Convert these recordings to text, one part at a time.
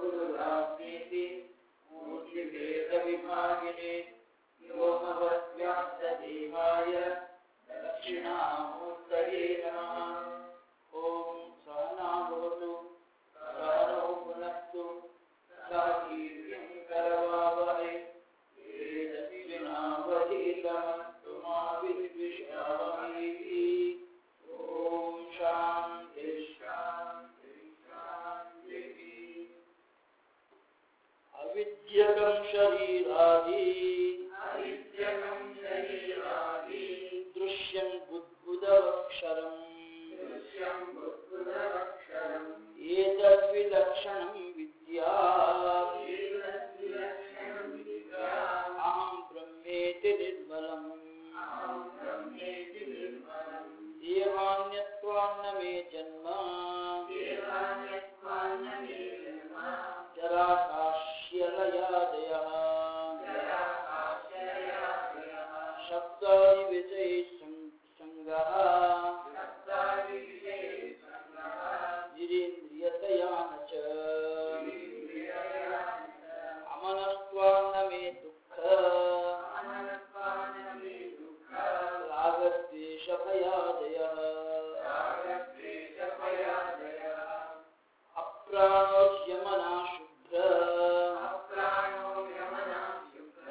गुरुराज्ञेति मूर्तिभेदविभागिने व्योमवद्व्याप्तदेहाय दक्षिणामूर्तये नमः ॐ सहना भवतु सहनौ भुनक्तु सह वीर्यं करवावहै तेजस्विनावधीतमस्तु मा विद्विषावहै ॐ शान्ति शान्ति शान्तिः अविद्यकं शरीरादि अविद्यकं शरीरादि दृश्यं बुद्बुदवक्षरम् दृश्यं बुद्बुदवक्षरम् एतद्विलक्षणं विद्या एतद्विलक्षणं विद्या अहं ब्रह्मेति निर्मलम् अहं ब्रह्मेति निर्मलम् देहान्यत्वान्न मे जन्म देहान्यत्वान्न मे जन्म जराकाश्यलयादयः जराकाशयादयः शब्दादिविषये सङ्गः शब्दादिविषये सङ्गः निरीन्द्रियतया न च इन्द्रियया च अमनस्त्वान्न मे दुःख अनन्त्वान्न मे दुःख रागद्वेषभयादयः रागद्वेषभयादयः अप्राणोह्यमना शुभ्र अप्राणो यमना शुक्र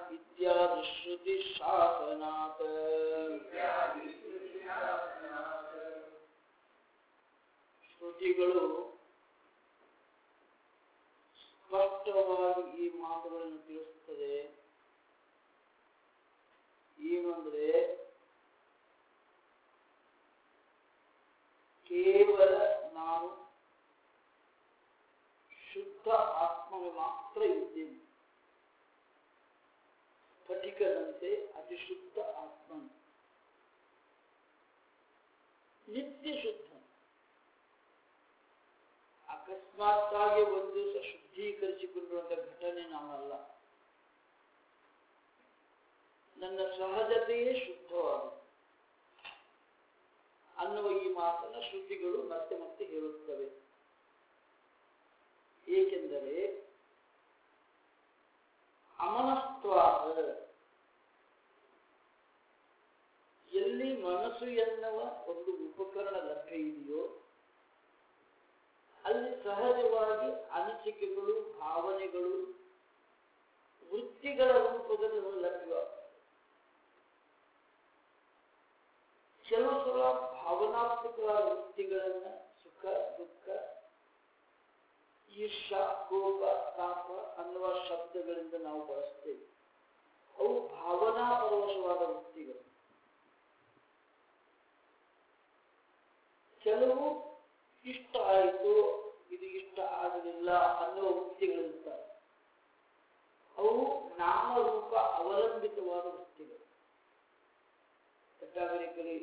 इत्यादिश्रुतिशासनात् इत्यादिश्रुतिशासनात् ಶ್ರುತಿಗಳು ಸ್ಪಷ್ಟವಾಗಿ ಈ ಮಾತುಗಳನ್ನು ತಿಳಿಸುತ್ತದೆ ಏನು ಅಂದ್ರೆ ಕೇವಲ ನಾನು ಶುದ್ಧ ಆತ್ಮವು ಮಾತ್ರ ಇದ್ದೇನೆ ಸ್ಫಟಿಕದಂತೆ ಅತಿ ಶುದ್ಧ ಆತ್ಮ ನಿತ್ಯ ಶುದ್ಧ ಅಕಸ್ಮಾತ್ತಾಗಿ ಒಂದು ದಿವಸ ಶುದ್ಧೀಕರಿಸಿಕೊಳ್ಳುವಂತ ಘಟನೆ ನಾನಲ್ಲ ನನ್ನ ಸಹಜತೆಯೇ ಶುದ್ಧವಾಗಿದೆ ಅನ್ನುವ ಈ ಮಾತನ್ನ ಶ್ರುತಿಗಳು ಮತ್ತೆ ಮತ್ತೆ ಹೇಳುತ್ತವೆ ಏಕೆಂದರೆ ಅಮನಸ್ತ್ವಾದ ಎಲ್ಲಿ ಮನಸ್ಸು ಎನ್ನುವ ಒಂದು ಉಪಕರಣ ಲಭ್ಯ ಇದೆಯೋ ಅಲ್ಲಿ ಸಹಜವಾಗಿ ಅನಿಸಿಕೆಗಳು ಭಾವನೆಗಳು ವೃತ್ತಿಗಳ ರೂಪದಲ್ಲಿ ಲಭ್ಯವಾಗ್ತವೆ ಕೆಲವು ಸಲ ಭಾವನಾತ್ಮಕವಾದ ವೃತ್ತಿಗಳನ್ನ ಸುಖ ದುಃಖ ಈರ್ಷ ಕೋಪ ತಾಪ ಅನ್ನುವ ಶಬ್ದಗಳಿಂದ ನಾವು ಬಳಸ್ತೇವೆ ಅವು ಭಾವನಾ ಪರವಶವಾದ ವೃತ್ತಿಗಳು ಕೆಲವು ಇಷ್ಟ ಆಯಿತು ಇದು ಇಷ್ಟ ಆಗಲಿಲ್ಲ ಅನ್ನುವ ವೃತ್ತಿಗಳಿರ್ತಾರೆ ಅವು ನಾಮರೂಪ ಅವಲಂಬಿತವಾದ ವೃತ್ತಿಗಳು ಕೆಟ್ಟಾಗಲಿಕ್ಕಲಿ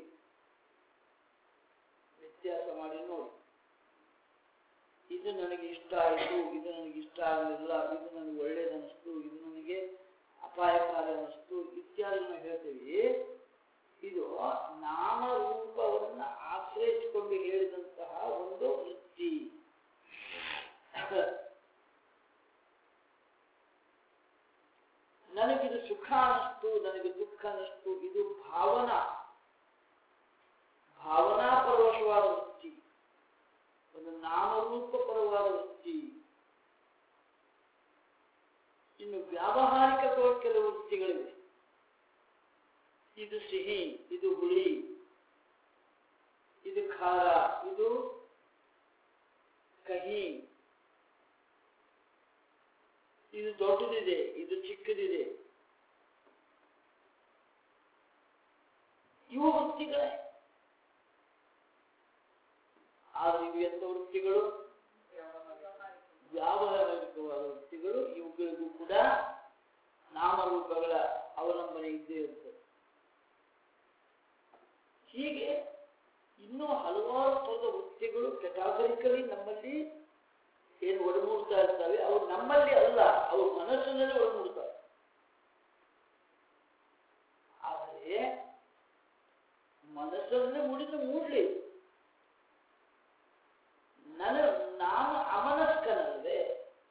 ವ್ಯತ್ಯಾಸ ಮಾಡಿ ನೋಡಿ ಇದು ನನಗೆ ಇಷ್ಟ ಆಯಿತು ಇದು ನನಗೆ ಇಷ್ಟ ಆಗಲಿಲ್ಲ ಇದು ನನಗೆ ಒಳ್ಳೇದನಿಸ್ತು ಇದು ನನಗೆ ಅಪಾಯಕಾರಿ ಅನಿಸ್ತು ಇತ್ಯಾದಿ ನಾವು ಹೇಳ್ತೇವೆ ಇದು ನಾಮರೂಪವನ್ನು ಆಶ್ರಯಿಸಿಕೊಂಡು ಹೇಳಿದಂತಹ ಒಂದು ವೃತ್ತಿ ನನಗಿದು ಸುಖ ಅನಿಸ್ತು ನನಗೆ ದುಃಖ ಅನಿಸ್ತು ಇದು ಭಾವನಾ ಭಾವನಾ ಪರವಶವಾದ ವೃತ್ತಿ ಒಂದು ನಾಮರೂಪ ಪರವಾದ ವೃತ್ತಿ ಇನ್ನು ವ್ಯಾವಹಾರಿಕ ಕೆಲವು ವೃತ್ತಿಗಳಿವೆ ಇದು ಸಿಹಿ ಇದು ಹುಳಿ ಇದು ಖಾರ ಇದು ಕಹಿ ಇದು ದೊಡ್ಡದಿದೆ ಇದು ಚಿಕ್ಕದಿದೆ ಇವು ವೃತ್ತಿಗಳೇ ಆದರೆ ಇವು ಎಂತ ವೃತ್ತಿಗಳು ವ್ಯಾವಹಾರಿಕವಾದ ವೃತ್ತಿಗಳು ಇವುಗಳಿಗೂ ಕೂಡ ನಾಮರೂಪಗಳ ಅವಲಂಬನೆ ಇದ್ದೇ ಇರ್ತದೆ ಹೀಗೆ ಇನ್ನೂ ಹಲವಾರು ಥರದ ವೃತ್ತಿಗಳು ಕೆಟಾಗರಿಕಲಿ ನಮ್ಮಲ್ಲಿ ಏನು ಒಡಮೂಡ್ತಾ ಇರ್ತವೆ ಅವು ನಮ್ಮಲ್ಲಿ ಅಲ್ಲ ಅವು ಮನಸ್ಸಿನಲ್ಲಿ ಒಡಮೂಡ್ತವೆ ಆದರೆ ಮನಸ್ಸನ್ನೇ ಮುಡಿದು ಮೂಡ್ಲಿ ನನ್ನ ನಾನು ಅಮನಸ್ಕನಲ್ವೇ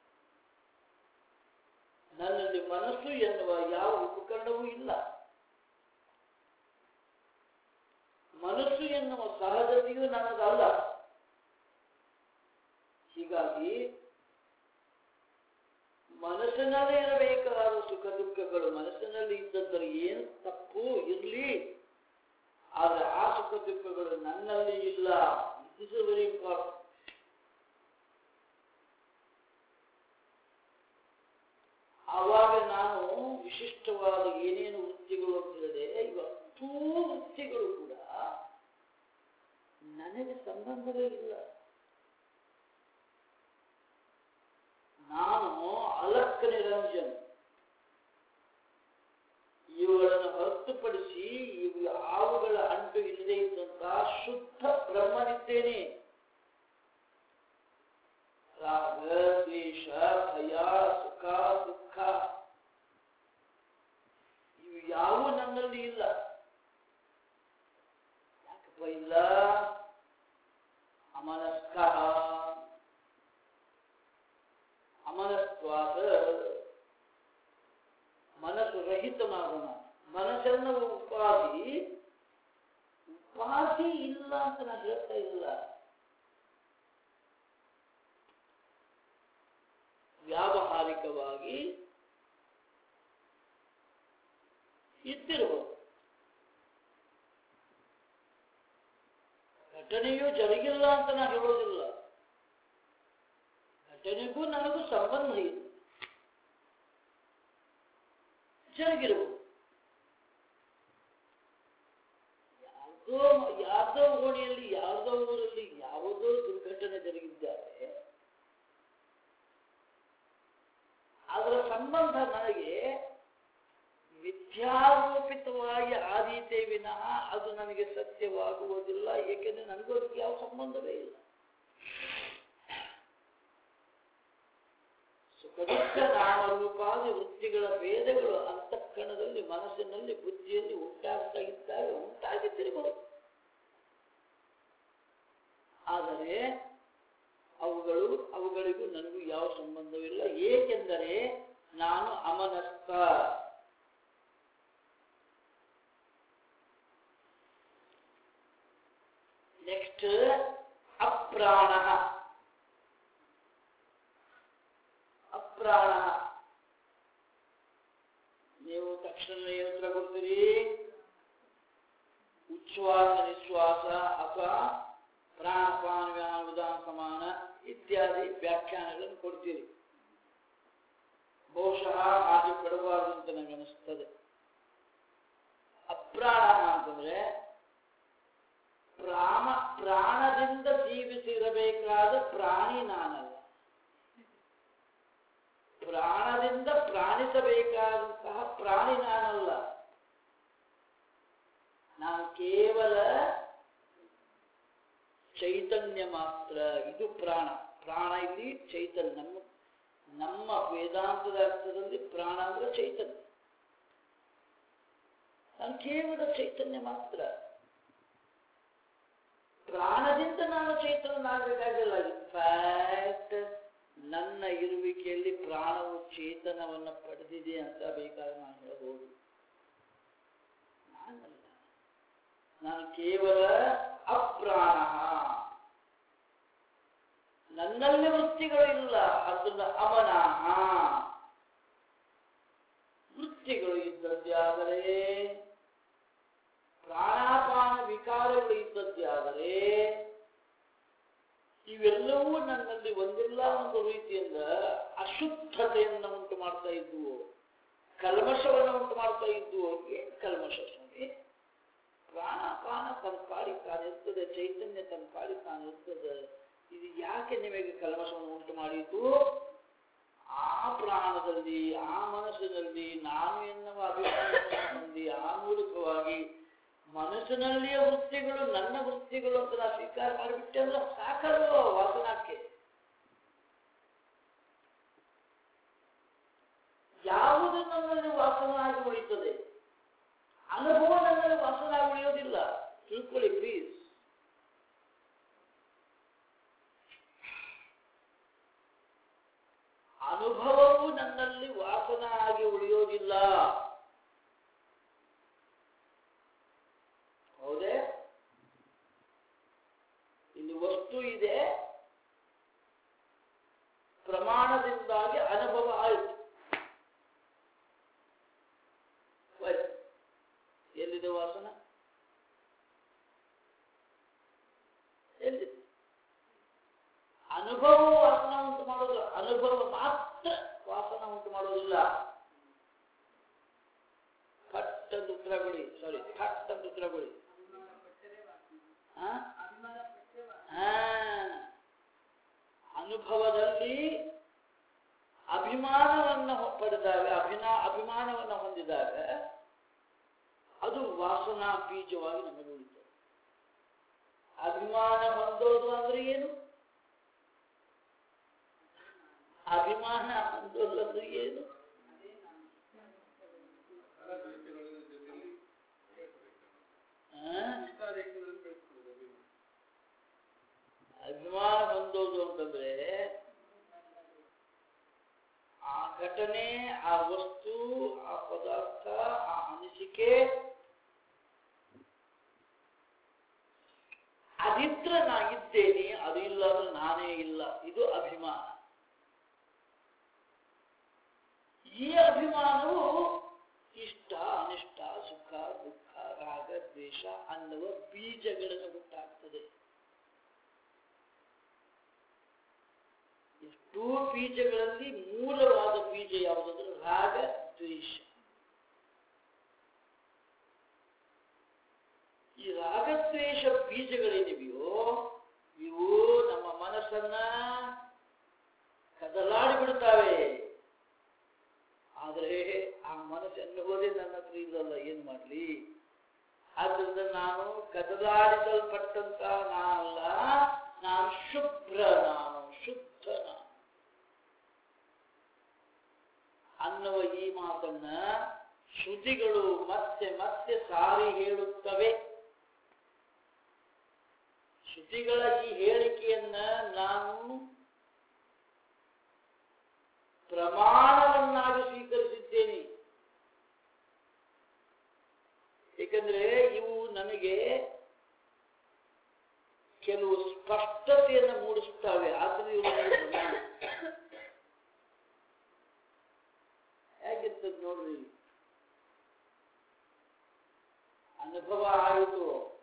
ಮನಸ್ಸಿನಲ್ಲಿ ಇರಬೇಕಾದ ಸುಖ ದುಃಖಗಳು ಮನಸ್ಸಿನಲ್ಲಿ ಇದ್ದದ್ದರೆ ಏನು ತಪ್ಪು ಇರಲಿ ಆದರೆ ಆ ಸುಖ ದುಃಖಗಳು ನನ್ನಲ್ಲಿ ಇಲ್ಲ ಇಸ್ ವೆರಿ ಇಂಪಾರ್ಟೆಂಟ್ ಆವಾಗ ನಾನು ವಿಶಿಷ್ಟವಾದ ಏನೇನು ವೃತ್ತಿಗಳು ಅಂತಿದೆ ಇವತ್ತೂ ವೃತ್ತಿಗಳು ಕೂಡ ನನಗೆ ಸಂಬಂಧವೇ ಇಲ್ಲ ನಾನು ಅಲಕ್ಕ ನಿರಂಜನ್ ಇವುಗಳನ್ನು ಹೊರತುಪಡಿಸಿ ಇವು ಯಾವುಗಳ ಅಂಟು ಇಲ್ಲದೆ ಇದ್ದಂತಹ ಶುದ್ಧ ಬ್ರಹ್ಮನಿದ್ದೇನೆ ರಾಗ ದ್ವೇಷ ಭಯ ಸುಖ ದುಃಖ ಇವು ಯಾವೂ ನನ್ನಲ್ಲಿ ಇಲ್ಲ ಯಾಕಪ್ಪ ಇಲ್ಲ ಅಮನಸ್ಕ ಅಮನಸ್ವಾದ ಮನಸ್ಸು ರಹಿತನಾಗೋಣ ಮನಸ್ಸನ್ನ ಉಪಾಧಿ ಉಪಾಧಿ ಇಲ್ಲ ಅಂತ ನಾನು ಹೇಳ್ತಾ ಇಲ್ಲ ವ್ಯಾವಹಾರಿಕವಾಗಿ ಇದ್ದಿರಬಹುದು ಘಟನೆಯು ಜರುಗಿಲ್ಲ ಅಂತ ನಾನು ಹೇಳೋದಿಲ್ಲ ಘಟನೆಗೂ ನನಗೂ ಸಂಬಂಧ ಇದೆ ಜರುಗಿರಬಹುದು ಯಾವುದೋ ಯಾವುದೋ ಓಣಿಯಲ್ಲಿ ಯಾವುದೋ ಊರಲ್ಲಿ ಯಾವುದೋ ದುರ್ಘಟನೆ ಜರುಗಿದ್ದಾರೆ ಅದರ ಸಂಬಂಧ ನನಗೆ ಮಿಥ್ಯಾರೋಪಿತವಾಗಿ ಆದೀತೆ ವಿನಃ ಅದು ನನಗೆ ಸತ್ಯವಾಗುವುದಿಲ್ಲ ಏಕೆಂದರೆ ನನಗೂ ಅದಕ್ಕೆ ಯಾವ ಸಂಬಂಧವೇ ಇಲ್ಲ ಸುಖದುಃಖ ನಾಮರೂಪಾದಿ ವೃತ್ತಿಗಳ ಭೇದಗಳು ಅಂತಃಕರಣದಲ್ಲಿ ಮನಸ್ಸಿನಲ್ಲಿ ಬುದ್ಧಿಯಲ್ಲಿ ಉಂಟಾಗ್ತಾ ಇದ್ದಾಗ ಉಂಟಾಗಿದ್ದಿರಬಹುದು ಆದರೆ ಅವುಗಳು ಅವುಗಳಿಗೂ ನನಗೂ ಯಾವ ಸಂಬಂಧವಿಲ್ಲ ಏಕೆಂದರೆ ನಾನು ಅಮನಸ್ಕ ನೆಕ್ಸ್ಟ್ ಅಪ್ರಾಣ ಅಪ್ರಾಣ ನೀವು ತಕ್ಷಣ ಉತ್ತರ ಕೊಡ್ತೀರಿ ಉಚ್ಛ್ವಾಸ ನಿಶ್ವಾಸ ಅಥವಾ ಪ್ರಾಣಪಾನ ವ್ಯಾನ ಉದಾನ ಸಮಾನ ಇತ್ಯಾದಿ ವ್ಯಾಖ್ಯಾನಗಳನ್ನು ಕೊಡ್ತೀರಿ ಬಹುಶಃ ಹಾಗೆ ಕೊಡಬಾರದು ಅಂತ ನನಗೆ ಅನಿಸ್ತದೆ ಅಪ್ರಾಣ ಅಂತಂದ್ರೆ ಪ್ರಾಣ ಪ್ರಾಣದಿಂದ ಜೀವಿಸಿರಬೇಕಾದ ಪ್ರಾಣಿ ನಾನಲ್ಲ ಪ್ರಾಣದಿಂದ ಪ್ರಾಣಿಸಬೇಕಾದಂತಹ ಪ್ರಾಣಿ ನಾನಲ್ಲ ನಾನು ಕೇವಲ ಚೈತನ್ಯ ಮಾತ್ರ ಇದು ಪ್ರಾಣ ಪ್ರಾಣ ಇಲ್ಲಿ ಚೈತನ್ಯ ನಮ್ಮ ನಮ್ಮ ವೇದಾಂತದ ಅರ್ಥದಲ್ಲಿ ಪ್ರಾಣ ಅಂದ್ರೆ ಚೈತನ್ಯ ನಾನು ಕೇವಲ ಚೈತನ್ಯ ಮಾತ್ರ ಪ್ರಾಣದಿಂದ ನಾನು ಚೇತನನಾಗಬೇಕಾಗಿಲ್ಲ ಇನ್ಫ್ಯಾಕ್ಟ್ ನನ್ನ ಇರುವಿಕೆಯಲ್ಲಿ ಪ್ರಾಣವು ಚೇತನವನ್ನು ಪಡೆದಿದೆ ಅಂತ ಬೇಕಾದ್ರೆ ನಾನು ಹೇಳಬಹುದು ನಾನಲ್ಲ ನಾನು ಕೇವಲ ಅಪ್ರಾಣ ನನ್ನಲ್ಲಿ ವೃತ್ತಿಗಳಿಲ್ಲ ಅದನ್ನ ಅಮನಾಹ ವೃತ್ತಿಗಳು ಇದ್ದದ್ದಾದರೆ ಪ್ರಾಣಾಪಾನ ವಿಕಾರಗಳು ಇದ್ದದ್ದಾದರೆ ಇವೆಲ್ಲವೂ ನನ್ನಲ್ಲಿ ಒಂದಿಲ್ಲ ಒಂದು ರೀತಿಯಿಂದ ಅಶುದ್ಧತೆಯನ್ನು ಉಂಟು ಮಾಡ್ತಾ ಇದ್ದುವು ಕಲ್ಮಶವನ್ನು ಉಂಟು ಮಾಡ್ತಾ ಇದ್ದುವು ಏನ್ ಕಲ್ಮಶ ಸ್ವಾಮಿ ಪ್ರಾಣಾಪಾನ ತನ್ನ ಪಾಡಿಗೆ ತಾನಿರ್ತದೆ ಚೈತನ್ಯ ತನ್ನ ಪಾಡಿಗೆ ತಾನಿರ್ತದೆ ಇದು ಯಾಕೆ ನಿಮಗೆ ಕಲ್ಮಶವನ್ನು ಉಂಟು ಮಾಡಿತು ಆ ಪ್ರಾಣದಲ್ಲಿ ಆ ಮನಸ್ಸಿನಲ್ಲಿ ನಾನು ಎನ್ನುವ ಅಭಿಪ್ರಾಯವನ್ನು ಹೊಂದಿ ಆ ಮೂಲಕವಾಗಿ ಮನಸ್ಸಿನಲ್ಲಿಯ ವೃತ್ತಿಗಳು ನನ್ನ ವೃತ್ತಿಗಳು ಅಂತ ನಾ ಸ್ವೀಕಾರ ಮಾಡಿಬಿಟ್ಟೆ ಅಂದ್ರೆ ಸಾಕಲ್ವ ವಾಸನಕ್ಕೆ ಯಾವುದು ನನ್ನಲ್ಲಿ ವಾಸನಾಗಿ ಉಳಿಯುತ್ತದೆ ಅನುಭವ ನನ್ನಲ್ಲಿ ವಾಸನಾಗಿ ಉಳಿಯೋದಿಲ್ಲ ತಿಳ್ಕೊಳ್ಳಿ ಪ್ಲೀಸ್ ಅನುಭವವು ನನ್ನಲ್ಲಿ ವಾಸನ ಆಗಿ ಉಳಿಯೋದಿಲ್ಲ ಹೌದೇ ಇಲ್ಲಿ ವಸ್ತು ಇದೆ ಪ್ರಮಾಣದಿಂದಾಗಿ ಅನುಭವ ಆಯಿತು ಅನುಭವ ವಾಸನ ಉಂಟು ಮಾಡೋದು ಅನುಭವ ಮಾತ್ರ ವಾಸನ ಉಂಟು ಮಾಡೋದಿಲ್ಲ ಪಟ್ಟದ ಉತ್ತರ ಕೊಡಿ ಸಾರಿ ಪಟ್ಟದ ಉತ್ತರ ಕೊಡಿ ಆ? ಆ, ಅನುಭವದಲ್ಲಿ ಅಭಿಮಾನವನ್ನು ಹೊ- ಪಡೆದಾಗ ಅಭಿನಾ ಅಭಿಮಾನವನ್ನು ಹೊಂದಿದಾಗ ಅದು ವಾಸನಾ ಬೀಜವಾಗಿ ನಮಗೆ ಉಳಿತದೆ ಅಭಿಮಾನ ಹೊಂದೋದು ಅಂದ್ರೆ ಏನು ಅಭಿಮಾನ ಹೊಂದೋದು ಅಂದ್ರೆ ಏನು ಆ? ಅಭಿಮಾನ ಹೊಂದೋದು ಅಂತಂದ್ರೆ ಆ ಘಟನೆ ಆ ವಸ್ತು ಆ ಪದಾರ್ಥ ಆ ಅನಿಸಿಕೆ ಅದಿದ್ರೆ ನಾಗಿದ್ದೇನೆ ಅದು ಇಲ್ಲ ಅಂದ್ರೆ ನಾನೇ ಇಲ್ಲ ಇದು ಅಭಿಮಾನ ಈ ಅಭಿಮಾನವು ಇಷ್ಟ ಅನಿಷ್ಟ ಸುಖ ದುಃಖ ರಾಗ ದ್ವೇಷ ಅನ್ನುವ ಬೀಜಗಳನ್ನು ಹುಟ್ಟಾಗ್ತದೆ ಎಷ್ಟೋ ಬೀಜಗಳಲ್ಲಿ ಮೂಲವಾದ ಬೀಜ ಯಾವುದಂದ್ರೆ ರಾಗ ದ್ವೇಷ ಈ ರಾಗದ್ವೇಷ ಬೀಜಗಳೇನಿವೆಯೋ ಇವು ನಮ್ಮ ಮನಸ್ಸನ್ನ ಕದಲಾಡಿ ಬಿಡ್ತಾವೆ ಆದರೆ ಆ ಮನಸ್ಸೆನ್ನುವುದೇ ನನ್ನ ಹತ್ರ ಇಲ್ಲಲ್ಲ ಏನ್ ಮಾಡ್ಲಿ ಆದ್ರಿಂದ ನಾನು ಕದಲಾಡಿಸಲ್ಪಟ್ಟಂತ ನಾನಲ್ಲ ನಾನು ಶುಭ್ರ ನಾನು ಶುದ್ಧ ನಾನು ಅನ್ನುವ ಈ ಮಾತನ್ನ ಶ್ರುತಿಗಳು ಮತ್ತೆ ಮತ್ತೆ ಸಾರಿ ಹೇಳುತ್ತವೆ ಶ್ರುತಿಗಳ ಈ ಹೇಳಿಕೆಯನ್ನ ನಾನು ಪ್ರಮಾಣವನ್ನಾಗಿ ಸ್ವೀಕರಿಸಿದ್ದೇನೆ ಏಕೆಂದ್ರೆ ಇವು ನನಗೆ ಕೆಲವು ಸ್ಪಷ್ಟತೆಯನ್ನು ಮೂಡಿಸುತ್ತವೆ ಆದ್ರೆ ಇವು ನನಗೆ ಪ್ರಮಾಣ ಹೇಗಿರ್ತದೆ ನೋಡ್ರಿ ಅನುಭವ ಆಯಿತು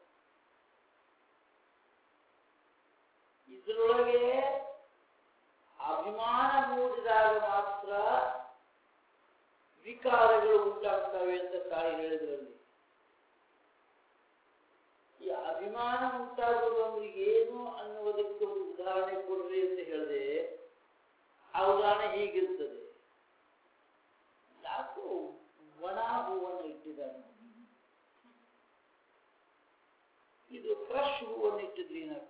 ಇದರೊಳಗೆ ಅಭಿಮಾನ ಮೂಡಿದಾಗ ಮಾತ್ರ ವಿಕಾರಗಳು ಉಂಟಾಗ್ತವೆ ಅಂತ ತಾಯಿ ಹೇಳಿದ್ರಲ್ಲಿ ಈ ಅಭಿಮಾನ ಉಂಟಾಗುವುದು ಅಂದ್ರೆ ಏನು ಅನ್ನುವುದಕ್ಕೆ ಒಂದು ಉದಾಹರಣೆ ಕೊಡ್ರಿ ಅಂತ ಹೇಳಿದೆ ಆ ಉದಾಹರಣೆ ಹೀಗಿರ್ತದೆ ಯಾಕೋ ಒಣ ಹೂವನ್ನು ಇಟ್ಟಿದ್ದಾನೆ ಇದು ಫ್ರೆಶ್ ಹೂವನ್ನು ಇಟ್ಟಿದ್ರೆ ಏನಾಗ್ತಿತ್ತು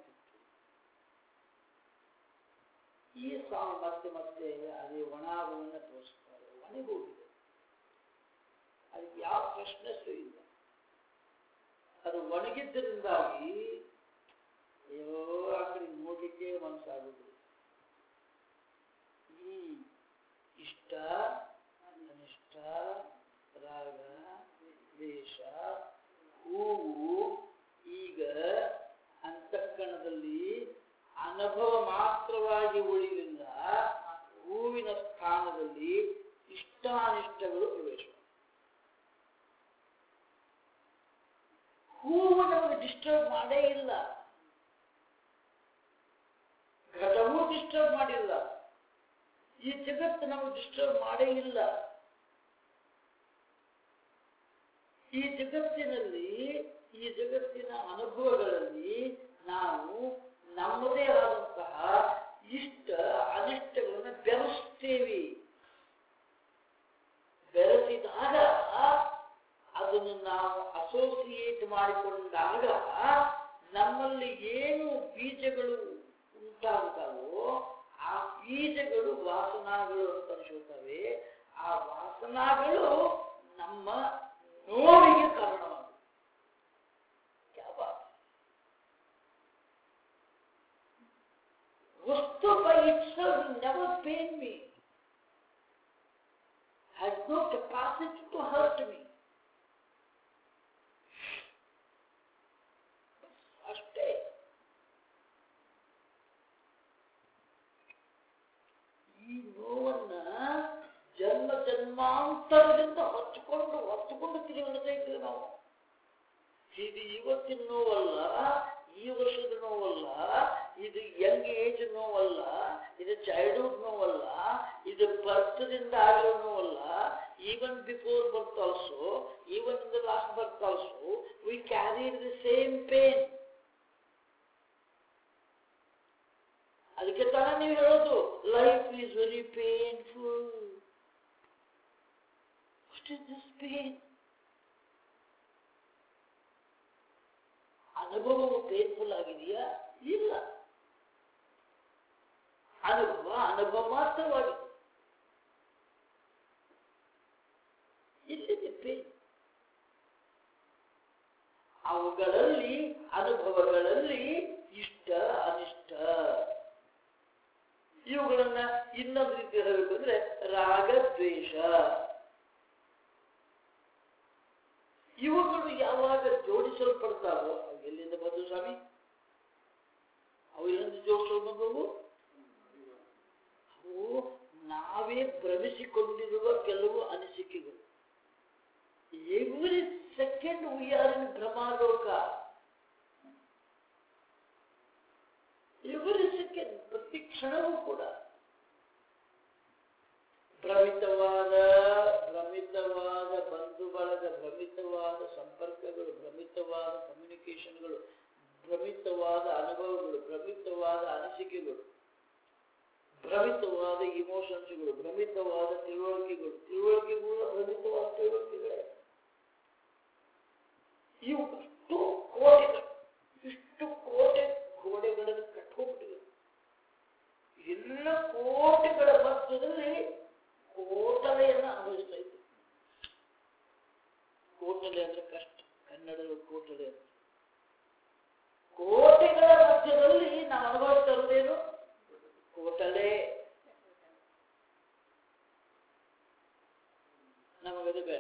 ಈ ಸ್ವಾಮಿ ಮತ್ತೆ ಮತ್ತೆ ಅದೇ ಒಣ ಹೂವನ್ನು ತೋರಿಸ್ತಾರೆ ಒಣಗೋಗಿದೆ ಅದಕ್ಕೆ ಯಾವ ಫ್ರೆಶ್ನೆಸ್ ಇಲ್ಲ ಅದು ಒಣಗಿದ್ದರಿಂದಾಗಿ ಅಯ್ಯೋ ಆ ಕಡೆ ನೋಡ್ಲಿಕ್ಕೆ ಮನಸ್ಸಾಗುದು ಹ್ಮ್ ಇಷ್ಟ ಅನಿಷ್ಟ ರಾಗ ದ್ವೇಷ ಹೂವು ಈಗ ಅಂತಃಕರಣದಲ್ಲಿ ಅನುಭವ ಮಾತ್ರವಾಗಿ ಉಳಿಲಿಲ್ಲ ಹೂವಿನ ಸ್ಥಾನದಲ್ಲಿ ಇಷ್ಟಾನಿಷ್ಟಗಳು ಪ್ರವೇಶ ಹೂವು ನಮಗೆ ಡಿಸ್ಟರ್ಬ್ ಮಾಡೇ ಇಲ್ಲ ಘಟವೂ ಡಿಸ್ಟರ್ಬ್ ಮಾಡಿಲ್ಲ ಈ ಜಗತ್ತು ನಮಗೆ ಡಿಸ್ಟರ್ಬ್ ಮಾಡೇ ಇಲ್ಲ ಈ ಜಗತ್ತಿನಲ್ಲಿ ಈ ಜಗತ್ತಿನ ಅನುಭವಗಳಲ್ಲಿ ನಾವು ನಮ್ಮದೇ ಆದಂತಹ ಇಷ್ಟ ಅನಿಷ್ಟಗಳನ್ನು ಬೆರೆಸ್ತೇವೆ ಬೆರೆಸಿದಾಗ ಅದನ್ನು ನಾವು ಅಸೋಸಿಯೇಟ್ ಮಾಡಿಕೊಂಡಾಗ ನಮ್ಮಲ್ಲಿ ಏನು ಬೀಜಗಳು ಉಂಟಾಗುತ್ತವೋ ಆ ಬೀಜಗಳು ವಾಸನಾಗಳು ಅಂತ ಅನಿಸುತ್ತವೆ ಆ ವಾಸನಾಗಳು ನಮ್ಮ ನೋವಿಗೆ ಕಾರಣವಾಗುತ್ತವೆ ಯಾವ ವಸ್ತು by itself will never pain me has no capacity to hurt me ಅಷ್ಟೇ ಈ ನೋವನ್ನ ಜನ್ಮ ಜನ್ಮಾಂತರದಿಂದ ಹೊತ್ತುಕೊಂಡು ಹೊತ್ತುಕೊಂಡು ತಿರುಗಾಡ್ತಾ ಇದ್ದೇವೆ ನಾವು ಇದು ಇವತ್ತಿನ ನೋವಲ್ಲ ಈ ವರ್ಷದ ನೋವಲ್ಲ ಇದು ಯಂಗ್ ಏಜ್ ನೋವಲ್ಲ ಇದು ಚೈಲ್ಡ್ಹುಡ್ ನೋವಲ್ಲ ಇದು ಬರ್ತ್ದಿಂದ ಆಗಿರೋ ನೋವಲ್ಲ even before birth also even in the last birth also we carried the same pain ಅದಕ್ಕೆ ತಾನೇ ನೀವು ಹೇಳೋದು life is very painful what is this pain ಅನುಭವವು ಪೇನ್ಫುಲ್ ಆಗಿದೆಯಾ ಇಲ್ಲ ಅನುಭವ ಅನುಭವ ಮಾತ್ರವಾಗಿದೆ ಇಲ್ಲಿದೆ ಪೇನ್ ಅವುಗಳಲ್ಲಿ ಅನುಭವಗಳಲ್ಲಿ ಇಷ್ಟ ಅನಿಷ್ಟ ಇವುಗಳನ್ನ ಇನ್ನೊಂದು ರೀತಿ ಹೇಳಬೇಕು ಅಂದ್ರೆ ರಾಗ ದ್ವೇಷ ಇವುಗಳು ಯಾವಾಗ ಜೋಡಿಸಲ್ಪಡ್ತಾವೋ ಅವು ಎಲ್ಲಿಂದ ಬಂದು ಸ್ವಾಮಿ ಅವು ಎಲ್ಲಿಂದ ಜೋಡಿಸಲು ಬಂದವು ಅವು ನಾವೇ ಭ್ರಮಿಸಿಕೊಂಡಿರುವ ಕೆಲವು ಅನಿಸಿಕೆಗಳು every second we are in ಭ್ರಮಾಲೋಕ ಎವ್ರಿ ಸೆಕೆಂಡ್ ಪ್ರತಿ ಕ್ಷಣವೂ ಕೂಡ ಭ್ರಮಿತವಾದ ಭ್ರಮಿತವಾದ ಬಂಧು ಬಳಗ ಭ್ರಮಿತವಾದ ಸಂಪರ್ಕಗಳು ಭ್ರಮಿತವಾದ ಕಮ್ಯುನಿಕೇಶನ್ಗಳು ಭ್ರಮಿತವಾದ ಅನುಭವಗಳು ಭ್ರಮಿತವಾದ ಅನಿಸಿಕೆಗಳು ಭ್ರಮಿತವಾದ ಇಮೋಷನ್ಸ್ಗಳು ಭ್ರಮಿತವಾದ ತಿಳುವಳಿಕೆಗಳು ತಿಳುವಳಿಕೆಗಳು ಭ್ರಮಿತವಾದ ತಿಳುವಳಿಕೆಗಳೇ ಇವು ಇಷ್ಟು ಕೋಟೆಗಳು ಇಷ್ಟು ಕೋಟೆ ಗೋಡೆಗಳನ್ನು ಕಟ್ಕೊಂಡ್ಬಿಟ್ಟಿವೆ ಎಲ್ಲ ಕೋಟೆಗಳ ಮಧ್ಯದಲ್ಲಿ ಕೋಟಲೆಯನ್ನು ಅನುಭವಿಸ್ತಾ ಇದ್ದೆ ಕೋಟಲೆ ಅಂದ್ರೆ ಕಷ್ಟ ಕನ್ನಡದ ಕೋಟಲೆ ಅಂತ ಕೋಟೆಗಳ ಮಧ್ಯದಲ್ಲಿ ನಾವು ಅನುಭವಿಸ್ತಾ ಇರೋದೇನು ಕೋಟಲೆ ನಮಗದು ಬೇಡ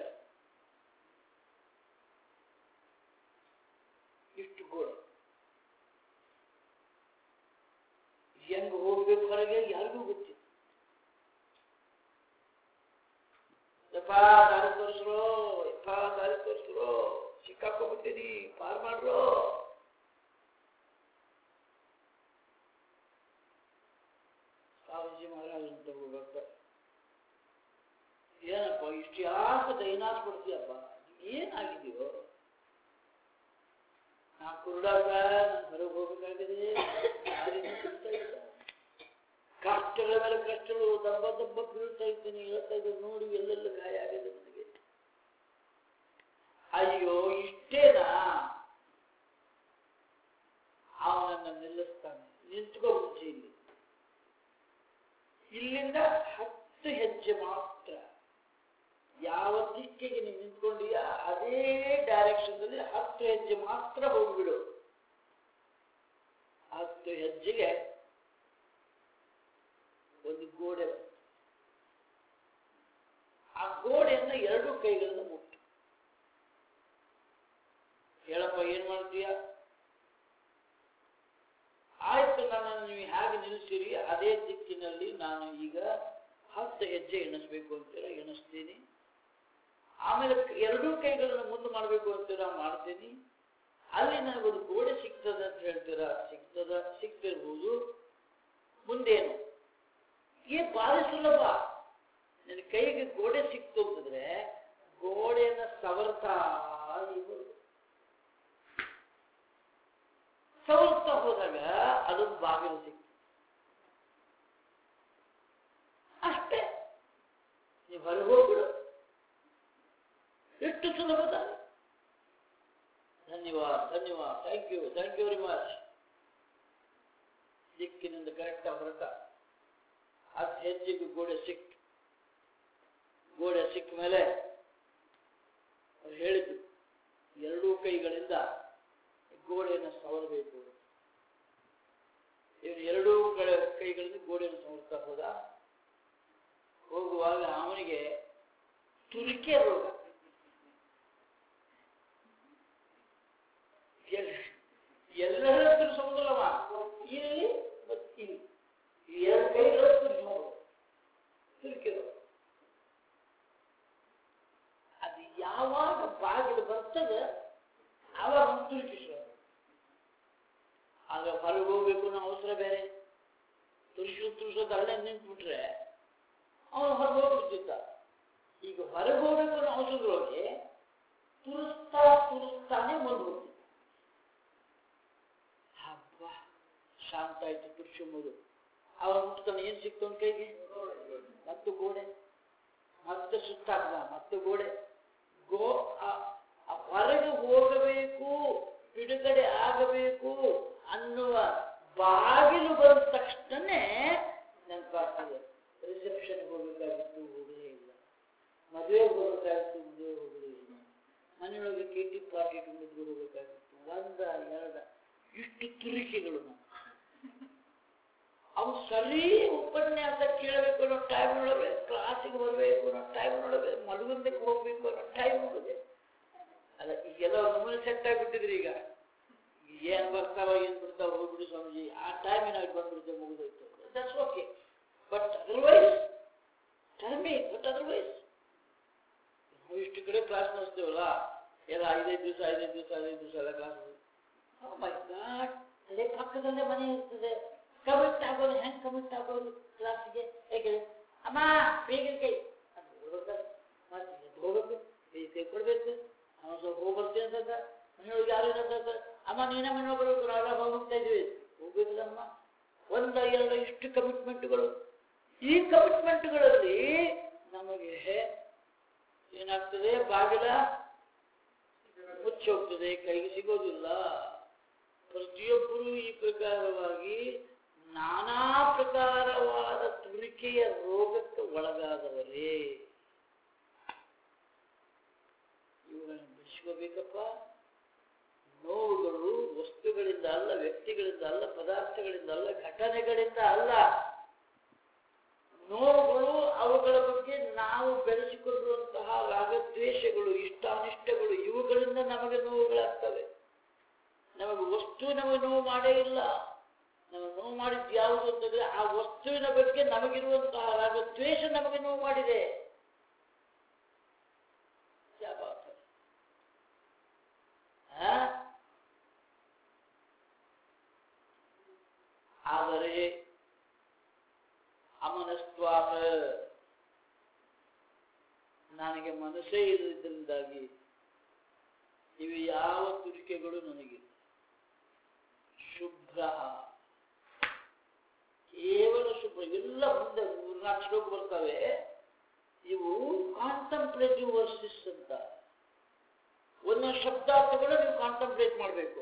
ಇಷ್ಟು ಗೋಡೆ ಹೆಂಗ್ ಹೋಗ್ಬೇಕು ಹೊರಗೆ ಯಾರಿಗೂ ಗೊತ್ತಿಲ್ಲ ಯಪ್ಪ ದಾರಿ ತೋರಿಸ್ರು ಯಪ್ಪ ದಾರಿ ತೋರಿಸ್ರು ಸಿಕ್ಕಾಕೊಂಡ್ಬಿಡ್ತೀನಿ ಪಾರ್ ಮಾಡ್ರು ಸ್ವಾಮೀಜಿ ಮಹಾರಾಜ್ ಅಂತ ಬರ್ತಾರೆ ಏನಪ್ಪ ಇಷ್ಟು ಯಾಕೆ ದೈನಾಸ್ ಪಡ್ತೀಯಪ್ಪ ಏನಾಗಿದೆಯೋ ನಾ ಕುರುಡಾಗ ನಾನು ಹೊರಗೆ ಹೋಗಬೇಕಾಗಿದೆ ದಾರಿನೇ ಸಿಗ್ತಾ ಇಲ್ಲ ಕಷ್ಟಗಳ ಮೇಲೆ ಕಷ್ಟಗಳು ದಬ್ಬ ದಬ್ಬ ಬೀಳ್ತಾ ಇದ್ದೀನಿ ಹೇಳ್ತಾ ಇದ್ದೀನಿ ನೋಡಿ ಎಲ್ಲೆಲ್ಲ ಗಾಯ ಆಗಿದೆ ನನಗೆ ಅಯ್ಯೋ ಇಷ್ಟೇನಾ ಅವನನ್ನ ನಿಲ್ಲಿಸ್ತಾನೆ ನಿಂತ್ಕೋ ಮುಂಚೆ ಇಲ್ಲಿ ಇಲ್ಲಿಂದ ಹತ್ತು ಹೆಜ್ಜೆ ಮಾತ್ರ ಯಾವ ದಿಕ್ಕಿಗೆ ನೀನು ನಿಂತ್ಕೊಂಡಿಯಾ ಅದೇ ಡೈರೆಕ್ಷನ್ದಲ್ಲಿ ಹತ್ತು ಹೆಜ್ಜೆ ಮಾತ್ರ ಹೋಗ್ಬಿಡು ಹತ್ತು ಹೆಜ್ಜೆಗೆ ಒಂದು ಗೋಡೆ ಬಂತು. ಆ ಗೋಡೆಯನ್ನ ಎರಡು ಕೈಗಳಿಂದ ಮುಟ್ಟು ಹೇಳಪ್ಪ ಏನ್ ಮಾಡ್ತೀಯ ಆಯ್ತು ನನ್ನನ್ನು ನೀವು ಹೇಗೆ ನಿಲ್ಲಿಸಿರಿ ಅದೇ ದಿಕ್ಕಿನಲ್ಲಿ ನಾನು ಈಗ ಹತ್ತು ಹೆಜ್ಜೆ ಎಣಿಸ್ಬೇಕು ಅಂತೀರ ಎಣಿಸ್ತೀನಿ ಆಮೇಲೆ ಕ- ಎರಡೂ ಕೈಗಳನ್ನು ಮುಂದೆ ಮಾಡಬೇಕು ಅಂತೀರ ಮಾಡ್ತೀನಿ ಅಲ್ಲಿ ನನಗೊಂದು ಗೋಡೆ ಸಿಗ್ತದೆ ಅಂತ ಹೇಳ್ತೀರಾ ಸಿಗ್ತದ ಸಿಗ್ತಿರ್ಬೋದು ಮುಂದೇನು ಈ ಭಾರಿ ಸುಲಭ ನಿನ್ನ ಕೈಗೆ ಗೋಡೆ ಸಿಕ್ತು ಅಂತಂದ್ರೆ ಗೋಡೆಯನ್ನ ಸವರ್ತಾ ಇವರು ಸವರ್ತಾ ಹೋದಾಗ ಅದೊಂದು ಬಾಗಿಲು ಸಿಕ್ತು ಅಷ್ಟೇ ನೀವು ಹೊರಗೆ ಹೋಗ್ಬಿಡು ಎಷ್ಟು ಸುಲಭದ ಧನ್ಯವಾದ ಧನ್ಯವಾದ thank you thank you very much ದಿಕ್ಕಿನಿಂದ ಕರೆಕ್ಟ್ ಹೊರಟ ಹತ್ತು ಹೆಜ್ಜೆಗೆ ಗೋಡೆ ಸಿಕ್ತು ಗೋಡೆ ಸಿಕ್ಕ ಮೇಲೆ ಅವ್ರು ಹೇಳಿದ್ದು ಎರಡೂ ಕೈಗಳಿಂದ ಗೋಡೆಯನ್ನು ಸವರಬೇಕು ಇವನು ಎರಡೂ ಕಡೆ ಕೈಗಳಿಂದ ಗೋಡೆಯನ್ನು ಸವರ್ತಾ ಹೋದ ಹೋಗುವಾಗ ಅವನಿಗೆ ತುರಿಕೆ ರೋಗ ಎಲ್- ಎಲ್ಲರ ತುರಿಸೋದಿಲ್ಲವ ಇಲ್ಲಿ ಮತ್ತು ಇಲ್ಲಿ ಈ ಎರಡು ಕೈಗಳ ತುರಿಸೋದು ತುರಿಕೆ ರೋಗ ಅದು ಯಾವಾಗ ಬಾಗಿಲು ಬರ್ತದೆ ಆವಾಗ ತುರುಕಿಸ ಆಗ ಹೊರಗೆ ಹೋಗ್ಬೇಕು ಅನ್ನೋ ಅವಸರ ತುರ್ಸು ತುರ್ಸೋದು ಅಲ್ಲೇ ನಿಂತ್ಬಿಟ್ರೆ ಅವನು ಹೊರಗೆ ಹೋಗ್ಬಿಡ್ತಿದ್ದ ಈಗ ಹೊರಗೆ ಹೋಗ್ಬೇಕು ಅನ್ನೋ ಅವಸರದೊಳಗೆ ತುರಿಸ್ತಾ ತುರಿಸ್ತಾನೆ ಮುಂದೆ ಹೋಗ್ತಿದ್ದ ಹಬ್ಬ ಶಾಂತ ಆಯ್ತು ತುರ್ಸಂಬುದು ಅವನು ಮುಟ್ತಾನೆ ಏನ್ ಸಿಕ್ತು ಅವನ ಕೈಗೆ ಮತ್ತು ಗೋಡೆ ಮತ್ತೆ ಸುತ್ತಾಕ್ದ ಮತ್ತೆ ಗೋಡೆ ಗೋ ಆ- ಆ ಹೊರಗೆ ಹೋಗಬೇಕು ಬಿಡುಗಡೆ ಆಗಬೇಕು ಅನ್ನುವ ಬಾಗಿಲು ಬಂದ ತಕ್ಷಣನೇ ನೆನಪಾಗ್ತದೆ ರಿಸೆಪ್ಷನ್ ಹೋಗ್ಬೇಕಾಗಿತ್ತು ಹೋಗಲೇ ಇಲ್ಲ ಮದುವೆಗೆ ಹೋಗ್ಬೇಕಾಗಿತ್ತು ಮದುವೆ ಹೋಗಲೇ ಇಲ್ಲ ಮನೆಯೊಳಗೆ ಕೇಟಿ ಪಾರ್ಟಿ ತುಂಬಿದ್ರು ಹೋಗ್ಬೇಕಾಗಿತ್ತು ಒಂದ ಎರಡ ಇಷ್ಟು ತುರಿಕೆಗಳು ನಾವು ಅವು ಸರಿ ಉಪನ್ಯಾಸ ಕೇಳಬೇಕು ಅನ್ನೋ ಟೈಮ್ ಒಳಗೆ ಕ್ಲಾಸಿಗೆ ಬರಬೇಕು ಅನ್ನೋ ಟೈಮ್ ಒಳಗೆ ಮಲಗುಂದಕ್ಕೆ ಹೋಗ್ಬೇಕು ಅನ್ನೋ ಟೈಮ್ ಒಳಗೆ ಅಲ್ಲ ಈಗೆಲ್ಲ ನಮ್ಮನೆ ಸೆಟ್ ಆಗಿಬಿಟ್ಟಿದ್ರಿ ಈಗ ಈಗ ಏನ್ ಬರ್ತಾವ ಏನ್ ಬಿಡ್ತಾವ ಹೋಗ್ಬಿಡಿ ಸ್ವಾಮೀಜಿ ಆ ಟೈಮಿನಾಗ ಬಂದ್ಬಿಡುತ್ತೆ ಮುಗಿದೋಯ್ತು that's okay but otherwise tell me but otherwise ನಾವು ಇಷ್ಟು ಕಡೆ ಕ್ಲಾಸ್ ನಡೆಸ್ತೇವಲ್ಲ ಎಲ್ಲ ಐದೈದು ದಿವಸ ಐದೈದು ದಿವಸ ಐದೈದು ದಿವಸ ಎಲ್ಲ ಕ್ಲಾಸ್ ಮೈ ಗಾಡ್ ಅಲ್ಲೇ ಪಕ್ಕದಲ್ಲೇ ಮನೆ ಇರ್ತದೆ ಕಮಿಟ್ ಆಗೋದು ಹೆಂಗ್ ಕಮಿಟ್ ಆಗೋದು ಕ್ಲಾಸಿಗೆ ಹೇಗೆ ಅಮ್ಮ ಬೇಗ ಕೈ ಅಂತ ಹೋಗ್ತಾರೆ ಮತ್ತೆ ಎದ್ದು ಹೋಗ್ಬೇಕು ಬೇಗ ಕೈ ಕೊಡ್ಬೇಕು ನಾವು ಸ್ವಲ್ಪ ಹೋಗಿ ಬರ್ತೀವಿ ಅಂತ ಮನೆಯೊಳಗೆ ಯಾರು ಇಲ್ಲ ಅಂತ ಅಮ್ಮ ನೀನೇ ಮನೆ ಬರ್ಬೇಕು ನಾವೆಲ್ಲ ಹೋಗ್ತಾ ಇದೀವಿ ಹೋಗ್ಬೇಕಲ್ಲಮ್ಮ ಒಂದ ಎರಡು ಇಷ್ಟು ಕಮಿಟ್ಮೆಂಟ್ಗಳು ಈ ಕಮಿಟ್ಮೆಂಟ್ಗಳಲ್ಲಿ ನಮಗೆ ಏನಾಗ್ತದೆ ಬಾಗಿಲ ಮುಚ್ಚಿ ಹೋಗ್ತದೆ ಕೈಗೆ ಸಿಗೋದಿಲ್ಲ ಪ್ರತಿಯೊಬ್ಬರು ಈ ಪ್ರಕಾರವಾಗಿ ನಾನಾ ಪ್ರಕಾರವಾದ ತುರಿಕೆಯ ರೋಗಕ್ಕೆ ಒಳಗಾದವರೇ ಇವುಗಳನ್ನು ಬಿಡಿಸ್ಕೋಬೇಕಪ್ಪ ನೋವುಗಳು ವಸ್ತುಗಳಿಂದ ಅಲ್ಲ ವ್ಯಕ್ತಿಗಳಿಂದ ಅಲ್ಲ ಪದಾರ್ಥಗಳಿಂದ ಅಲ್ಲ ಘಟನೆಗಳಿಂದ ಅಲ್ಲ ನೋವುಗಳು ಅವುಗಳ ಬಗ್ಗೆ ನಾವು ಬೆಳೆಸಿಕೊಂಡಿರುವಂತಹ ರಾಗದ್ವೇಷಗಳು ಇಷ್ಟಾನಿಷ್ಟಗಳು ಇವುಗಳಿಂದ ನಮಗೆ ನೋವುಗಳಾಗ್ತವೆ ನಮಗೆ ವಸ್ತು ನಮಗೆ ನೋವು ಮಾಡೇ ಇಲ್ಲ ನಮಗೆ ನೋವು ಮಾಡಿದ್ದು ಯಾವುದು ಅಂತಂದ್ರೆ ಆ ವಸ್ತುವಿನ ಬಗ್ಗೆ ನಮಗಿರುವಂತಹ ರಾಗದ್ವೇಷ ನಮಗೆ ನೋವು ಮಾಡಿದೆ ಕ್ಯಾ ಬಾತ್ ಹೈ? ಆ? ಆದರೆ ಅಮನಸ್ವಾಹ ನನಗೆ ಮನಸ್ಸೇ ಇಲ್ಲದ್ರಿಂದಾಗಿ ಇವು ಯಾವ ತುರಿಕೆಗಳು ನನಗಿಲ್ಲ ಶುಭ್ರ ಕೇವಲ ಶುಭ್ರ ಎಲ್ಲ ಮುಂದೆ ಮೂರ್ನಾಲ್ಕು ಶ್ಲೋಕ ಬರ್ತವೆ ಇವು ಕಾಂಟಂಪ್ಲೇಟಿವ್ ವರ್ಸಸ್ ಅಂತ ಒಂದೊಂದು ಶಬ್ದಾರ್ಥಗಳು ನೀವು ಕಾಂಟಂಪ್ಲೇಟ್ ಮಾಡಬೇಕು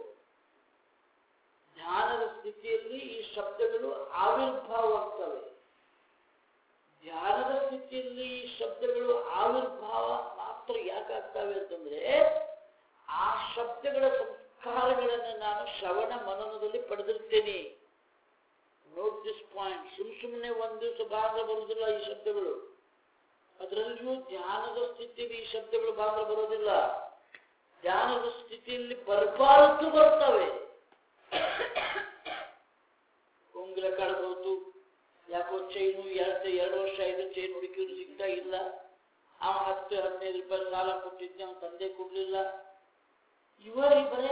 ಧ್ಯಾನದ ಸ್ಥಿತಿಯಲ್ಲಿ ಈ ಶಬ್ದಗಳು ಆವಿರ್ಭಾವವಾಗ್ತವೆ ಧ್ಯಾನದ ಸ್ಥಿತಿಯಲ್ಲಿ ಈ ಶಬ್ದಗಳು ಆವಿರ್ಭಾವ ಮಾತ್ರ ಯಾಕಾಗ್ತವೆ ಅಂತಂದ್ರೆ ಆ ಶಬ್ದಗಳ ಸಂಸ್ಕಾರಗಳನ್ನು ನಾನು ಶ್ರವಣ ಮನನದಲ್ಲಿ ಪಡೆದಿರ್ತೇನೆ ನೋಟ್ ದಿಸ್ ಪಾಯಿಂಟ್ ಸುಮ್ ಸುಮ್ಮನೆ ಒಂದು ದಿವಸ ಭಾಗ ಬರುವುದಿಲ್ಲ ಈ ಶಬ್ದಗಳು ಅದರಲ್ಲಿಯೂ ಧ್ಯಾನದ ಸ್ಥಿತಿಯಲ್ಲಿ ಈ ಶಬ್ದಗಳು ಭಾಗ ಬರೋದಿಲ್ಲ ಧ್ಯಾನದ ಸ್ಥಿತಿಯಲ್ಲಿ ಬರಬಾರದು ಬರ್ತವೆ ಉಂಗುರ ಕಳೆದೋತು ಯಾಕೋ ಚೈನು ಎರಡು ಎರಡು ವರ್ಷ ಐದು ಚೈನ್ ಹುಡುಕಿದ್ರು ಸಿಗ್ತಾ ಇಲ್ಲ ಅವ ಹತ್ತು ಹದಿನೈದು ರೂಪಾಯಿ ಸಾಲ ಕೊಟ್ಟಿದ್ದೆ ಅವನ ತಂದೆ ಕೊಡ್ಲಿಲ್ಲ ಇವರಿ ಬರೇ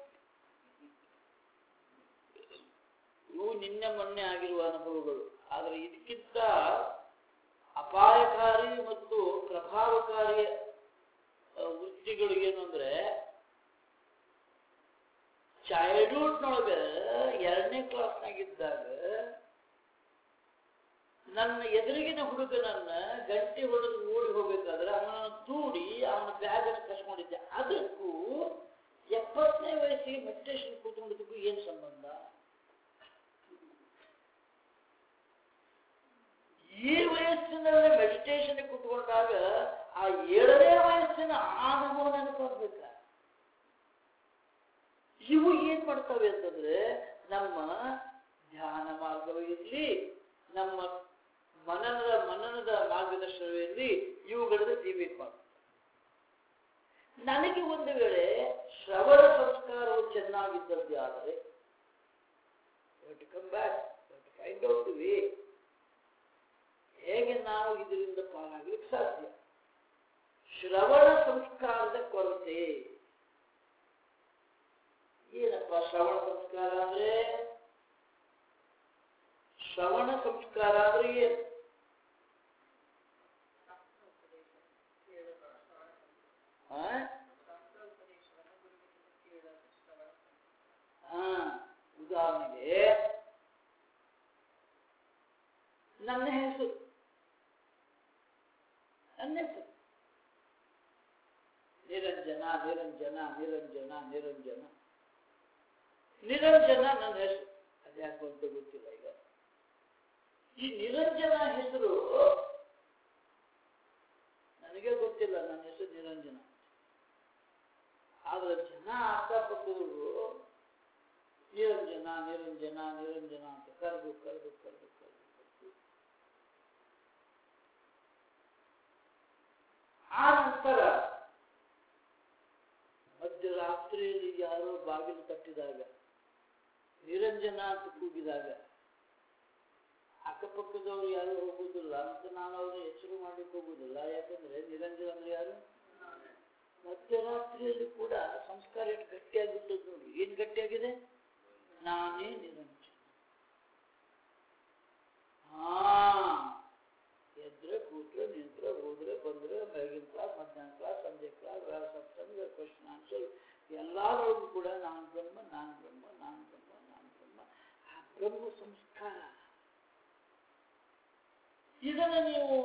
ಇವು ನಿನ್ನೆ ಮೊನ್ನೆ ಆಗಿರುವ ಅನುಭವಗಳು ಆದರೆ ಇದಕ್ಕಿಂತ ಅಪಾಯಕಾರಿ ಮತ್ತು ಪ್ರಭಾವಕಾರಿ ಆ, ವೃತ್ತಿಗಳು ಏನು ಅಂದ್ರೆ ಚೈಲ್ಡ್ಹುಡ್ನೊಳಗೆ ಎರಡನೇ ಕ್ಲಾಸ್ನಾಗಿದ್ದಾಗ ನನ್ನ ಎದುರಿಗಿನ ಹುಡುಗನನ್ನ ಗಂಟೆ ಹೊಡೆದು ಓಡಿ ಹೋಗ್ಬೇಕಾದ್ರೆ ಅವನನ್ನು ದೂಡಿ ಅವನ ಬ್ಯಾಗ್ ಕಸ್ಕೊಂಡಿದ್ದೆ ಅದಕ್ಕೂ ಎಪ್ಪತ್ತನೇ ವಯಸ್ಸಿಗೆ ಮೆಡಿಟೇಷನ್ ಕೂತ್ಕೊಂಡಿದ್ದಕ್ಕೂ ಏನ್ ಸಂಬಂಧ ಈ ವಯಸ್ಸಿನಲ್ಲಿ ಮೆಡಿಟೇಷನ್ ಕೂತ್ಕೊಂಡಾಗ ಆ ಏಳನೇ ವಯಸ್ಸಿನ ಆ ಅನುಭವ ನೆನಪಾಗ್ಬೇಕ ಇವು ಏನ್ ಮಾಡ್ತವೆ ಅಂತಂದ್ರೆ ನಮ್ಮ ಧ್ಯಾನ ಮಾರ್ಗವಿರಲಿ ನಮ್ಮ ಮನನದ ಮನನದ ಮಾರ್ಗದರ್ಶನವಿರಲಿ ಇವುಗಳನ್ನು ಜೀವಿತ ಮಾಡ್ತವೆ ನನಗೆ ಒಂದು ವೇಳೆ ಶ್ರವಣ ಸಂಸ್ಕಾರವು ಚೆನ್ನಾಗಿದ್ದದ್ದೇ ಆದರೆ come back find out way ಹೇಗೆ ನಾವು ಇದರಿಂದ ಪಾರಾಗಲಿಕ್ಕೆ ಸಾಧ್ಯ ಶ್ರವಣ ಸಂಸ್ಕಾರದ ಕೊರತೆ ಏನಪ್ಪ ಶ್ರವಣ ಸಂಸ್ಕಾರ ಅಂದ್ರೆ ಶ್ರವಣ ಸಂಸ್ಕಾರ ಅಂದ್ರೆ ಏನು ಆ? ಆ, ಉದಾಹರಣೆಗೆ ನನ್ನ ಹೆಸರು ನನ್ನ ಹೆಸರು ನಿರಂಜನ ನಿರಂಜನ ನಿರಂಜನ ನಿರಂಜನ ನಿರಂಜನ ನನ್ನ ಹೆಸರು ಅದ್ಯಾಕೆ ಅಂತ ಗೊತ್ತಿಲ್ಲ ಈಗ ಈ ನಿರಂಜನ ಹೆಸರು ನನಗೆ ಗೊತ್ತಿಲ್ಲ ನನ್ನ ಹೆಸರು ನಿರಂಜನ ಆದ್ರೆ ಜನ ಅಕ್ಕಪಕ್ಕದವರು ನಿರಂಜನ ನಿರಂಜನ ನಿರಂಜನ ಅಂತ ಕರೆದು ಕರೆದು ಕರೆದು ಕರೆದು ಕರೆದು ಆ ನಂತರ ಮಧ್ಯರಾತ್ರಿಯಲ್ಲಿ ಯಾರೋ ಬಾಗಿಲು ತಟ್ಟಿದಾಗ ನಿರಂಜನ ಅಂತ ಕೂಗಿದಾಗ ಅಕ್ಕಪಕ್ಕದವ್ರು ಯಾರು ಹೋಗುದಿಲ್ಲ ಅಂತ ನಾನು ಅವ್ರನ್ನ ಹೆಸರು ಮಾಡ್ಲಿಕ್ಕೆ ಹೋಗುದಿಲ್ಲ ಯಾಕಂದ್ರೆ ನಿರಂಜನ ಅಂದ್ರೆ ಯಾರು ಮಧ್ಯರಾತ್ರಿಯಲ್ಲಿ ಕೂಡ ಸಂಸ್ಕಾರ ಎಷ್ಟು ಗಟ್ಟಿಯಾಗಿರ್ತದೆ ನೋಡಿ ಏನ್ ಗಟ್ಟಿಯಾಗಿದೆ ನಾನೇ ನಿರಂಜನ ಹಾ ಎದ್ರೆ ಕೂತ್ರೆ ನಿಂತ್ರೆ ಹೋದ್ರೆ ಬಂದ್ರೆ ಬೆಳಗಿನ ಕ್ಲಾಸ್ ಮಧ್ಯಾಹ್ನ ಕ್ಲಾಸ್ ಸಂಜೆ ಕ್ಲಾಸ್ ವ್ಯಾಸ ಸತ್ಸಂಗ ಕ್ವಶನ್ ಆನ್ಸರ್ ಎಲ್ಲರೊಳಗೂ ಕೂಡ ನಾನು ಬ್ರಹ್ಮ ನಾನು ಬ್ರಹ್ಮ ನಾನು ಬ್ರಹ್ಮ ನಾನು ಬ್ರಹ್ಮ ಆ ಬ್ರಹ್ಮ ಸಂಸ್ಕಾರ ಇದನ್ನು ನೀವು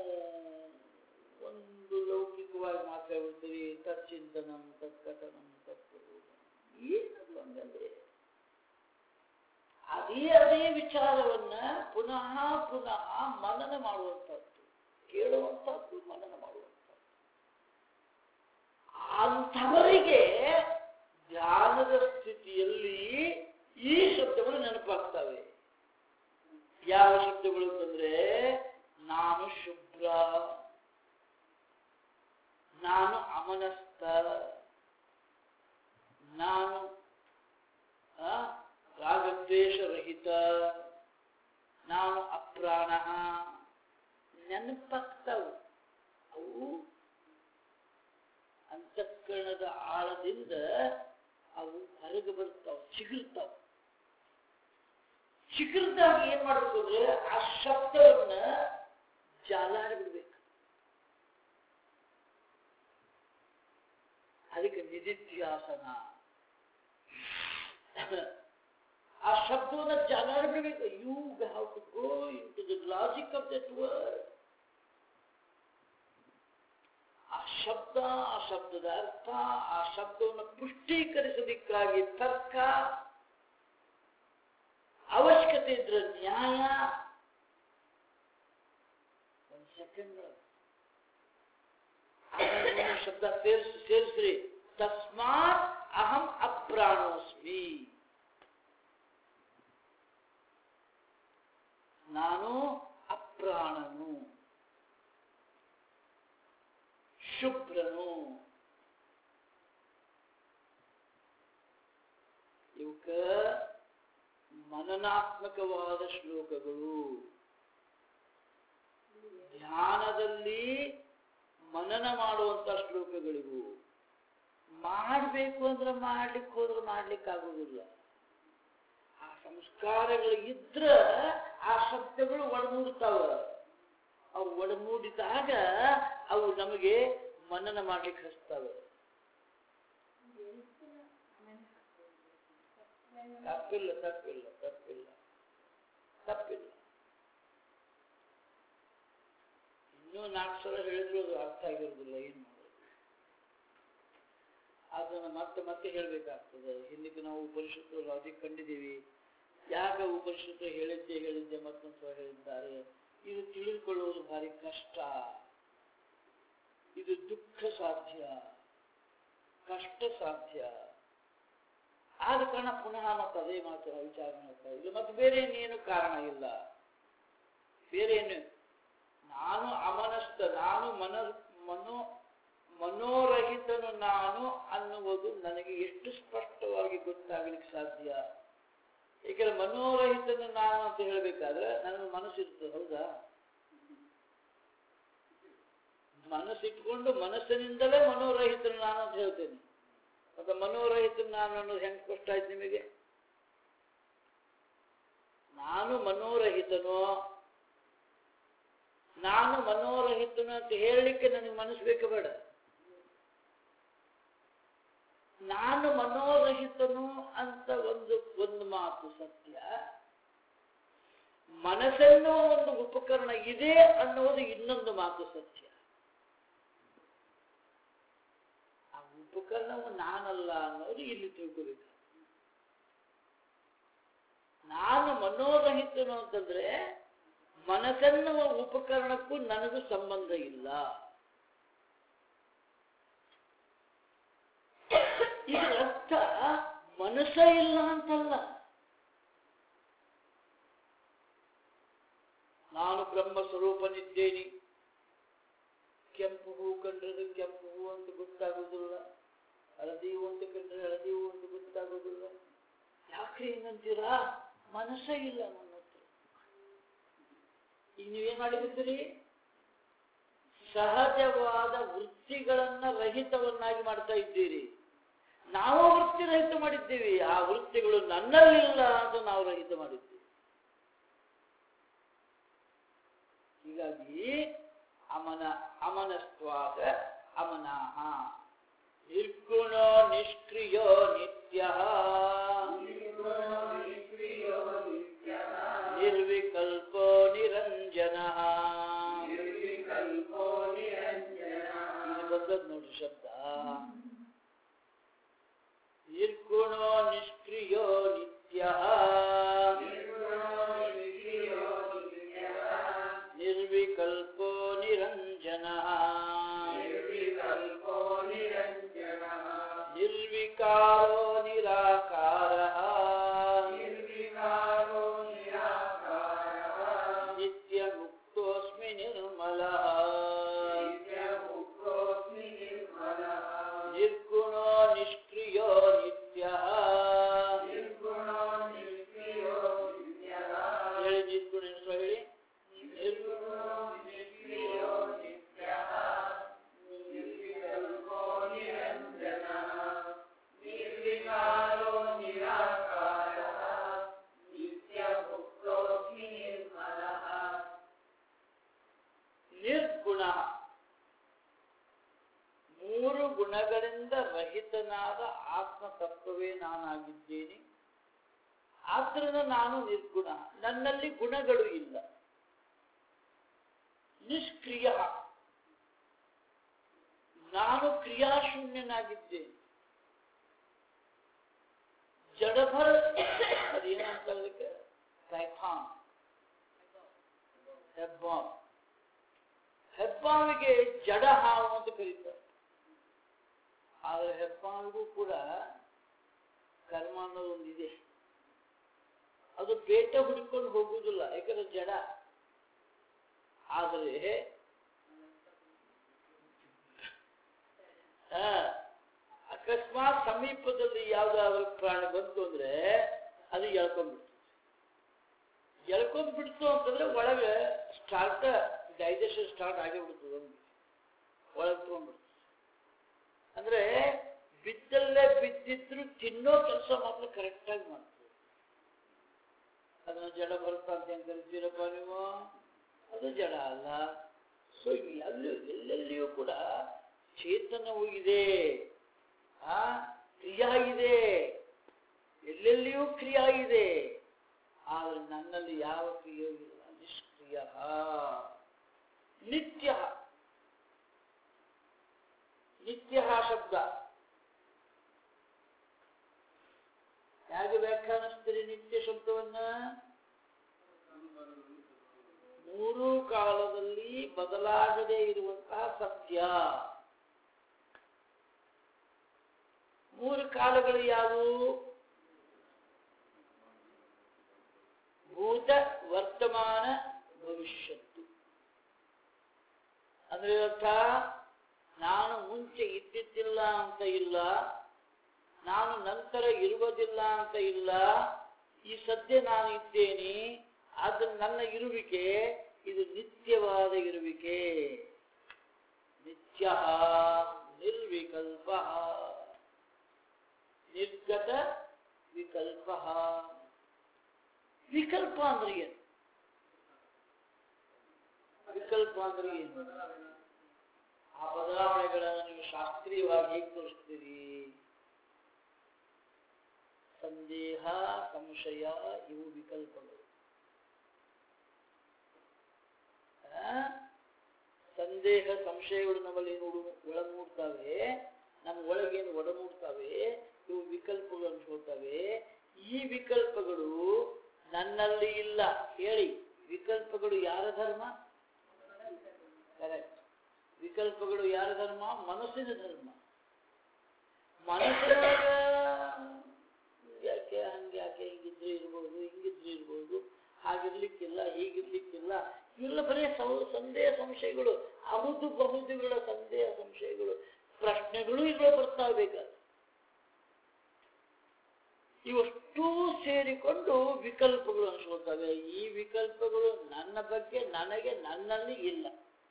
ಒಂದು ಲೌಕಿಕವಾಗಿ ಮಾತಾಡ್ಬಿಡ್ತೀರಿ ತಚ್ಚಿಂತನಂ ತತ್ಕಥನಂ ತತ್ವ ಏನದು ಹಂಗಂದ್ರೆ ಅದೇ ಅದೇ ವಿಚಾರವನ್ನ ಪುನಃ ಪುನಃ ಮನನ ಮಾಡುವಂಥದ್ದು ಕೇಳುವಂಥದ್ದು ಮನನ ಮಾಡುವಂಥದ್ದು ಅಂಥವರಿಗೆ ಧ್ಯಾನದ ಸ್ಥಿತಿಯಲ್ಲಿ ಈ ಶಬ್ದಗಳು ನೆನಪಾಗ್ತವೆ ಯಾವ ಶಬ್ದಗಳು ಅಂತಂದ್ರೆ ನಾನು ಶುಭ್ರ ನಾನು ಅಮನಸ್ಥ ನಾನು ಆ, ರಾಗದ್ವೇಷರಹಿತ ನಾನು ಅಪ್ರಾಣ ನೆನಪಾಗ್ತಾವು ಅವು ಅಂತಃಕರಣದ ಆಳದಿಂದ ಅವು ಹೊರಗೆ ಬರ್ತಾವ ಚಿಗುರ್ತಾವ ಚಿಗುರ್ದಾಗ ಏನ್ ಮಾಡ್ಬೇಕು ಅಂದ್ರೆ ಆ ಶಬ್ದವನ್ನ ಜಾಲಾಡಿ ಬಿಡ್ಬೇಕು ಅದಕ್ಕೆ ನಿಧಿಧ್ಯಾಸನ ಆ ಶಬ್ದವನ್ನ ಜಾಲಾಡಿ ಬಿಡ್ಬೇಕು you have to go into the logic of that word ಆ ಶಬ್ದ ಆ ಶಬ್ದದ ಅರ್ಥ ಆ ಶಬ್ದವನ್ನು ಪುಷ್ಟೀಕರಿಸಲಿಕ್ಕಾಗಿ ತರ್ಕ ಅವಶ್ಯಕತೆ ಇದ್ರೆ ನ್ಯಾಯ ಒಂದು ಸೆಕೆಂಡ್ ಶಬ್ದ ಸೇರಿಸ್ ಸೇರಿಸ್ರಿ ತಸ್ಮಾತ್ ಅಹಂ ಅಪ್ರಾಣೋಸ್ಮಿ ನಾನು ಅಪ್ರಾಣನು ಶುಭ್ರನು ಇವಕ್ಕ ಮನನಾತ್ಮಕವಾದ ಶ್ಲೋಕಗಳು ಧ್ಯಾನದಲ್ಲಿ ಮನನ ಮಾಡುವಂತ ಶ್ಲೋಕಗಳಿವು ಮಾಡಬೇಕು ಅಂದ್ರೆ ಮಾಡ್ಲಿಕ್ಕೆ ಹೋದ್ರೆ ಮಾಡ್ಲಿಕ್ಕೆ ಆಗೋದಿಲ್ಲ ಆ ಸಂಸ್ಕಾರಗಳು ಇದ್ರ ಆ ಶಬ್ದಗಳು ಒಡಮೂಡ್ತಾವ ಅವು ಒಡಮೂಡಿದಾಗ ಅವು ನಮಗೆ ಮನನ ಮಾಡ್ಲಿಕ್ಕೆ ಹಚ್ತವೆ ತಪ್ಪಿಲ್ಲ ತಪ್ಪಿಲ್ಲ ತಪ್ಪಿಲ್ಲ ತಪ್ಪಿಲ್ಲ ಇನ್ನೂ ನಾಲ್ಕು ಸಲ ಹೇಳಿದ್ರು ಅದು ಅರ್ಥ ಆಗಿರೋದಿಲ್ಲ ಏನು ಮಾಡೋದು ಅದನ್ನು ಮತ್ತೆ ಮತ್ತೆ ಹೇಳಬೇಕಾಗ್ತದೆ ಹಿಂದಕ್ಕೆ ನಾವು ಉಪನಿಷತ್ತು ಲಾಜಿಕ್ ಕಂಡಿದ್ದೀವಿ ಯಾಕ ಉಪನಿಷತ್ತು ಹೇಳಿದ್ದೆ ಹೇಳಿದ್ದೆ ಮತ್ತೊಂದು ಸಲ ಹೇಳಿದ್ದಾರೆ ಇದು ತಿಳಿದುಕೊಳ್ಳುವುದು ಭಾರಿ ಕಷ್ಟ ಇದು ದುಃಖ ಸಾಧ್ಯ ಕಷ್ಟ ಸಾಧ್ಯ ಆದ ಕಾರಣ ಪುನಃ ಮತ್ತೆ ಅದೇ ಮಾತು ನಾವು ವಿಚಾರ ಮಾಡ್ತಾ ಇಲ್ಲ ಮತ್ತೆ ಬೇರೆ ಇನ್ನೇನು ಕಾರಣ ಇಲ್ಲ ಬೇರೆ ಏನು ನಾನು ಅಮನಸ್ಥ ನಾನು ಮನ ಮನೋ ಮನೋರಹಿತನು ನಾನು ಅನ್ನುವುದು ನನಗೆ ಎಷ್ಟು ಸ್ಪಷ್ಟವಾಗಿ ಗೊತ್ತಾಗ್ಲಿಕ್ಕೆ ಸಾಧ್ಯ ಏಕೆಂದ್ರೆ ಮನೋರಹಿತನು ನಾನು ಅಂತ ಹೇಳ್ಬೇಕಾದ್ರೆ ನನಗೆ ಮನಸ್ಸಿರ್ತದೆ ಹೌದಾ ಮನಸ್ಸಿಟ್ಕೊಂಡು ಮನಸ್ಸಿನಿಂದಲೇ ಮನೋರಹಿತನು ನಾನು ಅಂತ ಹೇಳ್ತೇನೆ ಮತ್ತೆ ಮನೋರಹಿತನು ನಾನು ಅನ್ನೋದು ಹೆಂಗೆ ಸ್ಪಷ್ಟ ಆಯ್ತು ನಿಮಗೆ ನಾನು ಮನೋರಹಿತನು ನಾನು ಮನೋರಹಿತನು ಅಂತ ಹೇಳಲಿಕ್ಕೆ ನನಗೆ ಮನಸ್ಸು ಬೇಕು ಬೇಡ ನಾನು ಮನೋರಹಿತನು ಅಂತ ಒಂದು ಒಂದು ಮಾತು ಸತ್ಯ ಮನಸ್ಸೆನ್ನುವ ಒಂದು ಉಪಕರಣ ಇದೆ ಅನ್ನೋದು ಇನ್ನೊಂದು ಮಾತು ಸತ್ಯ ಆ ಉಪಕರಣವು ನಾನಲ್ಲ ಅನ್ನೋದು ಇಲ್ಲಿ ತಿಳ್ಕೋಬೇಕು ನಾನು ಮನೋರಹಿತನು ಅಂತಂದ್ರೆ ಮನಸ್ಸೆನ್ನುವ ಉಪಕರಣಕ್ಕೂ ನನಗೂ ಸಂಬಂಧ ಇಲ್ಲ ಇದರ ಅರ್ಥ ಮನಸ್ಸ ಇಲ್ಲ ಅಂತಲ್ಲ ನಾನು ಬ್ರಹ್ಮ ಸ್ವರೂಪನಿದ್ದೇನೆ ಕೆಂಪು ಹೂ ಕಂಡ್ರೆ ಕೆಂಪು ಹೂ ಅಂತ ಗೊತ್ತಾಗೋದಿಲ್ಲ ಹಳದಿ ಹೂ ಅಂತ ಕಂಡ್ರೆ ಹಳದಿ ಹೂ ಅಂತ ಗೊತ್ತಾಗೋದಿಲ್ಲ ಯಾಕ್ರಿ ಹಿಂಗಂತೀರಾ ಮನಸ್ಸೇ ಇಲ್ಲ ನನ್ನ ಹತ್ರ ಈಗ ನೀವೇನ್ ಮಾಡಿರ್ತೀರಿ ಸಹಜವಾದ ವೃತ್ತಿಗಳನ್ನ ರಹಿತವನ್ನಾಗಿ ಮಾಡ್ತಾ ಇದ್ದೀರಿ ನಾವು ವೃತ್ತಿ ರಹಿತ ಮಾಡಿದ್ದೀವಿ ಆ ವೃತ್ತಿಗಳು ನನ್ನಲ್ಲಿಲ್ಲ ಅಂತ ನಾವು ರಹಿತ ಮಾಡಿದ್ದೀವಿ ಹೀಗಾಗಿ ಅಮನ ಅಮನಸ್ವಾದ ಅಮನಾಹ ನಿರ್ಗುಣೋ ನಿಷ್ಕ್ರಿಯೋ ನಿತ್ಯ ನಿರ್ವಿಕಲ್ಪೋ ನಿರಂಜನ ಇದು ಬಂದದ್ ನೋಡ್ರಿ ಶಬ್ದ ನಿರ್ಗುಣೋ ನಿಷ್ಕ್ರಿಯೋ ನಿತ್ಯ ನಿರ್ವಿಕಲ್ಪೋ ನಿರಂಜನ ನಿರ್ವಿಕಾರೋ ನಿರಾಕಾರ ನಿತ್ಯ ಮುಕ್ತೋಸ್ಮಿ ನಿರ್ಮಲ ನಿರ್ಗುಣೋ ನಿಷ್ಕ್ರಿಯೋ ನಿತ್ಯ ಹೇಳಿ ನಿರ್ಗುಣ ಹೆಸರು ಹೇಳಿ ನಿರ್ಗುಣ ನಿರ್ಗುಣ ಮೂರು ಗುಣಗಳಿಂದ ರಹಿತನಾದ ಆತ್ಮ ತತ್ವವೇ ನಾನಾಗಿದ್ದೇನೆ ಆದ್ರಿಂದ ನಾನು ನಿರ್ಗುಣ ನನ್ನಲ್ಲಿ ಗುಣಗಳು ಇಲ್ಲ ನಿಷ್ಕ್ರಿಯ ನಾನು ಕ್ರಿಯಾಶೂನ್ಯನಾಗಿದ್ದೇನೆ ಜಡಭರ ಅದೇನಂತ ಅದಕ್ಕೆ ಪೈಥಾನ್ ಹೆಬ್ಬಾವ್ ಹೆಬ್ಬಾವಿಗೆ ಜಡ ಹಾವು ಅಂತ ಕರೀತಾರೆ ಆದರೆ ಹೆಬ್ಬಾವಿಗೂ ಕೂಡ ಕರ್ಮ ಅನ್ನೋದು ಒಂದಿದೆ ಅದು ಬೇಟೆ ಹುಡುಕೊಂಡು ಹೋಗುವುದಿಲ್ಲ ಯಾಕಂದ್ರೆ ಜಡ ಆದರೆ ಆ, ಅಕಸ್ಮಾತ್ ಸಮೀಪದಲ್ಲಿ ಯಾವ್ದಾದ್ರು ಪ್ರಾಣಿ ಬಂತು ಅಂದ್ರೆ ಅದು ಎಳ್ಕೊಂಡ್ಬಿಡ್ತು ಎಳ್ಕೊಂಡ್ಬಿಡ್ತು ಅಂತಂದ್ರೆ ಒಳಗೆ ಸ್ಟಾರ್ಟ್ ಡೈಜೆಷನ್ ಸ್ಟಾರ್ಟ್ ಆಗಿಬಿಡ್ತದೆ ಒಂದು ಒಳಗೆ ತಗೊಂಡ್ಬಿಡ್ತು ಅಂದ್ರೆ ಬಿದ್ದಲ್ಲೇ ಬಿದ್ದಿದ್ರು ತಿನ್ನೋ ಕೆಲಸ ಮಾತ್ರ ಕರೆಕ್ಟಾಗಿ ಮಾಡ್ತದೆ ಅದನ್ನ ಜಡ ಬರುತ್ತಾ ಅಂತ ಹೆಂಗ್ ಕರಿತೀರಪ್ಪ ನೀವು ಅದು ಜಡ ಅಲ್ಲ ಸೊ ಅಲ್ಲಿ ಎಲ್ಲೆಲ್ಲಿಯೂ ಕೂಡ ಚೇತನವೂ ಇದೆ ಆ ಕ್ರಿಯಾ ಇದೆ ಎಲ್ಲೆಲ್ಲಿಯೂ ಕ್ರಿಯಾ ಇದೆ ಆದರೆ ನನ್ನಲ್ಲಿ ಯಾವ ಕ್ರಿಯೆಯೂ ಇಲ್ಲ ನಿಷ್ಕ್ರಿಯ ನಿತ್ಯ ನಿತ್ಯ ಶಬ್ದ ಹೇಗೆ ವ್ಯಾಖ್ಯಾನಿಸ್ತೀರಿ ನಿತ್ಯ ಶಬ್ದವನ್ನ ಮೂರು ಕಾಲದಲ್ಲಿ ಬದಲಾಗದೇ ಇರುವಂತಹ ಸತ್ಯ ಮೂರು ಕಾಲಗಳು ಯಾವುವು ಭೂತ ವರ್ತಮಾನ ಭವಿಷ್ಯತ್ತು ಅಂದ್ರೆ ಅರ್ಥ ನಾನು ಮುಂಚೆ ಇದ್ದಿದ್ದಿಲ್ಲ ಅಂತ ಇಲ್ಲ ನಾನು ನಂತರ ಇರುವುದಿಲ್ಲ ಅಂತ ಇಲ್ಲ ಈ ಸದ್ಯ ನಾನು ಇದ್ದೇನೆ ಆದ್ರೆ ನನ್ನ ಇರುವಿಕೆ ಇದು ನಿತ್ಯವಾದ ಇರುವಿಕೆ ನಿತ್ಯ ನಿರ್ವಿಕಲ್ಪ ನಿರ್ಗತ ವಿಕಲ್ಪ ವಿಕಲ್ಪ ಅಂದ್ರೆ ಏನು ವಿಕಲ್ಪ ಅಂದ್ರೆ ಏನು ಆ ಬದಲಾವಣೆಗಳನ್ನು ನೀವು ಶಾಸ್ತ್ರೀಯವಾಗಿ ಹೇಗೆ ತೋರಿಸ್ತೀರಿ ಸಂದೇಹ ಸಂಶಯ ಇವು ವಿಕಲ್ಪಗಳು ಆ? ಸಂದೇಹ ಸಂಶಯಗಳು ನಮ್ಮಲ್ಲಿ ಏನು ಒಳಮೂಡ್ತವೆ ನಮ್ಮ ಒಳಗೇನು ಒಡಮೂಡ್ತವೆ ಇವು ವಿಕಲ್ಪಗಳು ಅನ್ಸ್ಕೊಳ್ತವೆ ಈ ವಿಕಲ್ಪಗಳು ನನ್ನಲ್ಲಿ ಇಲ್ಲ ಹೇಳಿ ವಿಕಲ್ಪಗಳು ಯಾರ ಧರ್ಮ ಕರೆಕ್ಟ್ ವಿಕಲ್ಪಗಳು ಯಾರ ಧರ್ಮ ಮನಸ್ಸಿನ ಧರ್ಮ ಮನಸ್ಸಿನೊಳಗ ಯಾಕೆ ಹಂಗೆ ಯಾಕೆ ಹಿಂಗಿದ್ರೆ ಇರ್ಬೋದು ಹಿಂಗಿದ್ರೆ ಇರ್ಬೋದು ಹಾಗಿರ್ಲಿಕ್ಕಿಲ್ಲ ಹೀಗಿರ್ಲಿಕ್ಕಿಲ್ಲ ಇವೆಲ್ಲ ಬರೀ ಸೌ- ಸಂದೇಹ ಸಂಶಯಗಳು ಅಹುದು ಬಹುದುಗಳ ಸಂದೇಹ ಸಂಶಯಗಳು ಪ್ರಶ್ನೆಗಳು ಇವುಗಳು ಬರ್ತಾ ಬೇಕಾದ್ರೆ ಇವಷ್ಟೂ ಸೇರಿಕೊಂಡು ವಿಕಲ್ಪಗಳು ಅನ್ಸ್ಕೊಳ್ತವೆ ಈ ವಿಕಲ್ಪಗಳು ನನ್ನ ಬಗ್ಗೆ ನನಗೆ ನನ್ನಲ್ಲಿ ಇಲ್ಲ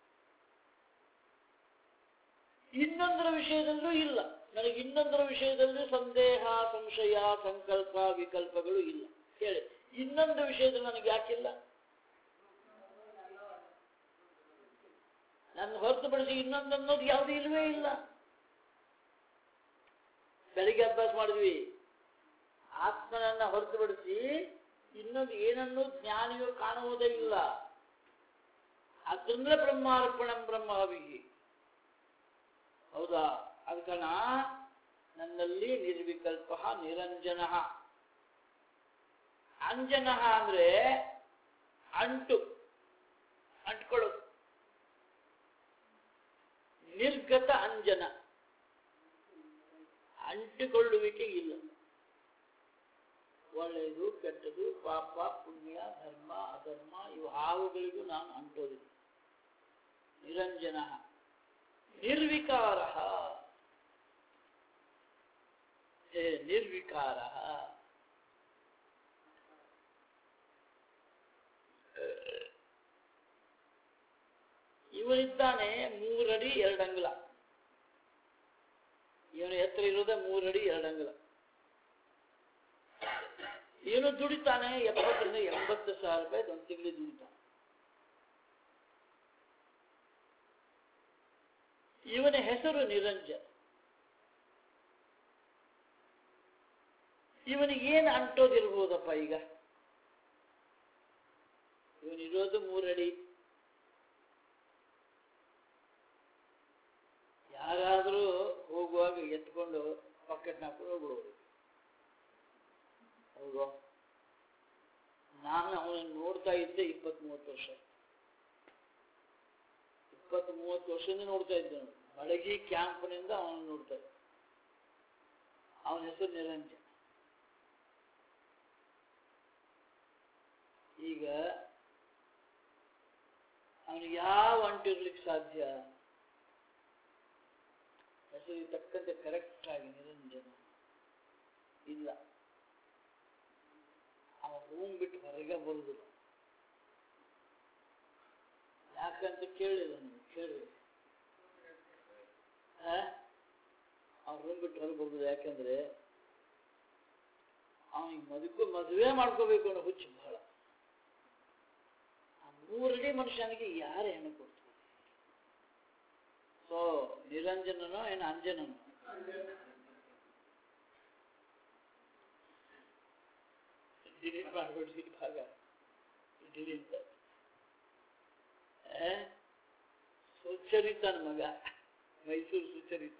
ಇನ್ನೊಂದರ ವಿಷಯದಲ್ಲೂ ಇಲ್ಲ ನನಗೆ ಇನ್ನೊಂದರ ವಿಷಯದಲ್ಲೂ ಸಂದೇಹ ಸಂಶಯ ಸಂಕಲ್ಪ ವಿಕಲ್ಪಗಳು ಇಲ್ಲ ಹೇಳಿ ಇನ್ನೊಂದು ವಿಷಯದಲ್ಲಿ ನನಗೆ ಯಾಕಿಲ್ಲ ನನ್ನ ಹೊರತುಪಡಿಸಿ ಇನ್ನೊಂದು ಅನ್ನೋದು ಯಾವುದು ಇಲ್ವೇ ಇಲ್ಲ ಬೆಳಿಗ್ಗೆ ಅಭ್ಯಾಸ ಮಾಡಿದ್ವಿ ಆತ್ಮನನ್ನ ಹೊರತುಪಡಿಸಿ ಇನ್ನೊಂದು ಏನನ್ನೂ ಜ್ಞಾನಿಯು ಕಾಣುವುದೇ ಇಲ್ಲ ಅದರಿಂದ ಬ್ರಹ್ಮಾರ್ಪಣಂ ಬ್ರಹ್ಮವಿಹಿ ಹೌದಾ ಅದಕ್ಕನ ನನ್ನಲ್ಲಿ ನಿರ್ವಿಕಲ್ಪ ನಿರಂಜನ ಅಂಜನ ಅಂದ್ರೆ ಅಂಟು ಅಂಟ್ಕೊಳ್ಳೋದು ನಿರ್ಗತ ಅಂಜನ ಅಂಟಿಕೊಳ್ಳುವಿಕೆ ಇಲ್ಲ ಒಳ್ಳೆಯದು ಕೆಟ್ಟದು ಪಾಪ ಪುಣ್ಯ ಧರ್ಮ ಅಧರ್ಮ ಇವು ಹಾವುಗಳಿಗೂ ನಾನು ಅಂಟೋದಿಲ್ಲ ನಿರಂಜನ ನಿರ್ವಿಕಾರ ನಿರ್ವಿಕಾರ ಇವನಿದ್ದಾನೆ ಮೂರಡಿ ಎರಡಂಗುಲ ಇವನು ಎತ್ತರ ಇರೋದೇ ಮೂರಡಿ ಎರಡಂಗುಲ ಇವನು ದುಡಿತಾನೆ ಎಪ್ಪತ್ತರಿಂದ ಎಂಬತ್ತು ಸಾವಿರ ರೂಪಾಯಿ ಒಂದು ತಿಂಗಳಿಗೆ ದುಡಿತಾನೆ ಇವನ ಹೆಸರು ನಿರಂಜನ್ ಇವನಿಗೆ ಏನು ಅಂಟೋದಿರ್ಬೋದಪ್ಪ ಈಗ ಇವನಿರೋದು ಮೂರಡಿ ಯಾರಾದರೂ ಹೋಗುವಾಗ ಎತ್ಕೊಂಡು ಪಾಕೆಟ್ ಹಾಕೊಂಡು ಹೋಗ್ಬಿಡೋದು ಹೌದು ನಾನು ಅವನನ್ನು ನೋಡ್ತಾ ಇದ್ದೆ ಇಪ್ಪತ್ತ್ ಮೂವತ್ತು ವರ್ಷ ಇಪ್ಪತ್ತು ಮೂವತ್ತು ವರ್ಷದಿಂದ ನೋಡ್ತಾ ಇದ್ದೆ ನಾನು ಮಳಗಿ ಕ್ಯಾಂಪ್ನಿಂದ ಅವನನ್ನು ನೋಡ್ತಾ ಇದ್ದೆ ಅವನ ಹೆಸರು ನಿರಂಜನ್ ಈಗ ಅವನಿಗೆ ಯಾವ ಅಂಟಿರ್ಲಿಕ್ಕೆ ಸಾಧ್ಯ ಹೆಸರಿಗೆ ತಕ್ಕಂತೆ ಕರೆಕ್ಟ್ ಆಗಿ ನಿರಂಜನ ಇಲ್ಲ ಅವ ರೂಮ್ ಬಿಟ್ಟು ಹೊರಗೆ ಬರುದಿಲ್ಲ ಯಾಕಂತ ಕೇಳಿಲ್ಲ ನೀವು ಕೇಳಿ ಅವ್ನ ರೂಮ್ ಬಿಟ್ಟು ಹೊರಗೆ ಬರುದಿಲ್ಲ ಯಾಕಂದ್ರೆ ಅವನಿಗೆ ಮದುಕು ಮದುವೆ ಮಾಡ್ಕೋಬೇಕು ಅನ್ನೋ ಹುಚ್ಚು ಬಹಳ ಆ ಮೂರಡಿ ಮನುಷ್ಯನಿಗೆ ಯಾರು ಹೆಣ್ಣು ಕೊಡ್ತಾರೆ ಸೊ ನಿರಂಜನನೋ ಏನು ಅಂಜನನೋ ಡಿಲೀಟ್ ಮಾಡ್ಬಿಡ್ರಿ ಈ ಭಾಗ ಡಿಲೀಟ್ ಸುಚರಿತನ ಮಗ ಮೈಸೂರು ಸುಚರಿತ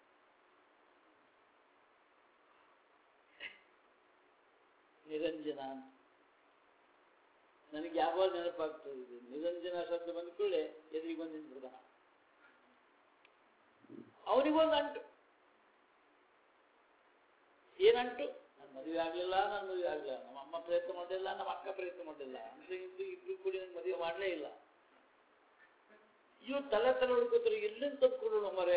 ನಿರಂಜನ ಅಂತ ನನಗೆ ಯಾವಾಗ ನೆನಪಾಗ್ತದೆ ಇದು ನಿರಂಜನ ಶಬ್ದ ಬಂದ ಕೂಡಲೇ ಎದುರಿಗೆ ಬಂದು ನಿಂತ್ಬಿಡ್ದ ಅವನಿಗೊಂದು ಅಂಟು ಏನಂಟು ನನ್ನ ಮದುವೆ ಆಗಲಿಲ್ಲ ನನ್ನ ಮದುವೆ ಆಗಲಿಲ್ಲ ನಮ್ಮ ಅಮ್ಮ ಪ್ರಯತ್ನ ಮಾಡಿಲ್ಲ ನಮ್ಮ ಅಕ್ಕ ಪ್ರಯತ್ನ ಮಾಡಿಲ್ಲ ಅಂದ್ರೆ ಇಬ್ರು ಇಬ್ರು ಕೂಡಿ ನನ್ನ ಮದುವೆ ಮಾಡಲೇ ಇಲ್ಲ ಇವ್ ತಲೆ ತಲೆ ಹುಡ್ಕೋತಾರೆ ಎಲ್ಲಿಂದ ತಂದ್ಕೊಡೋಣ ಮರೆ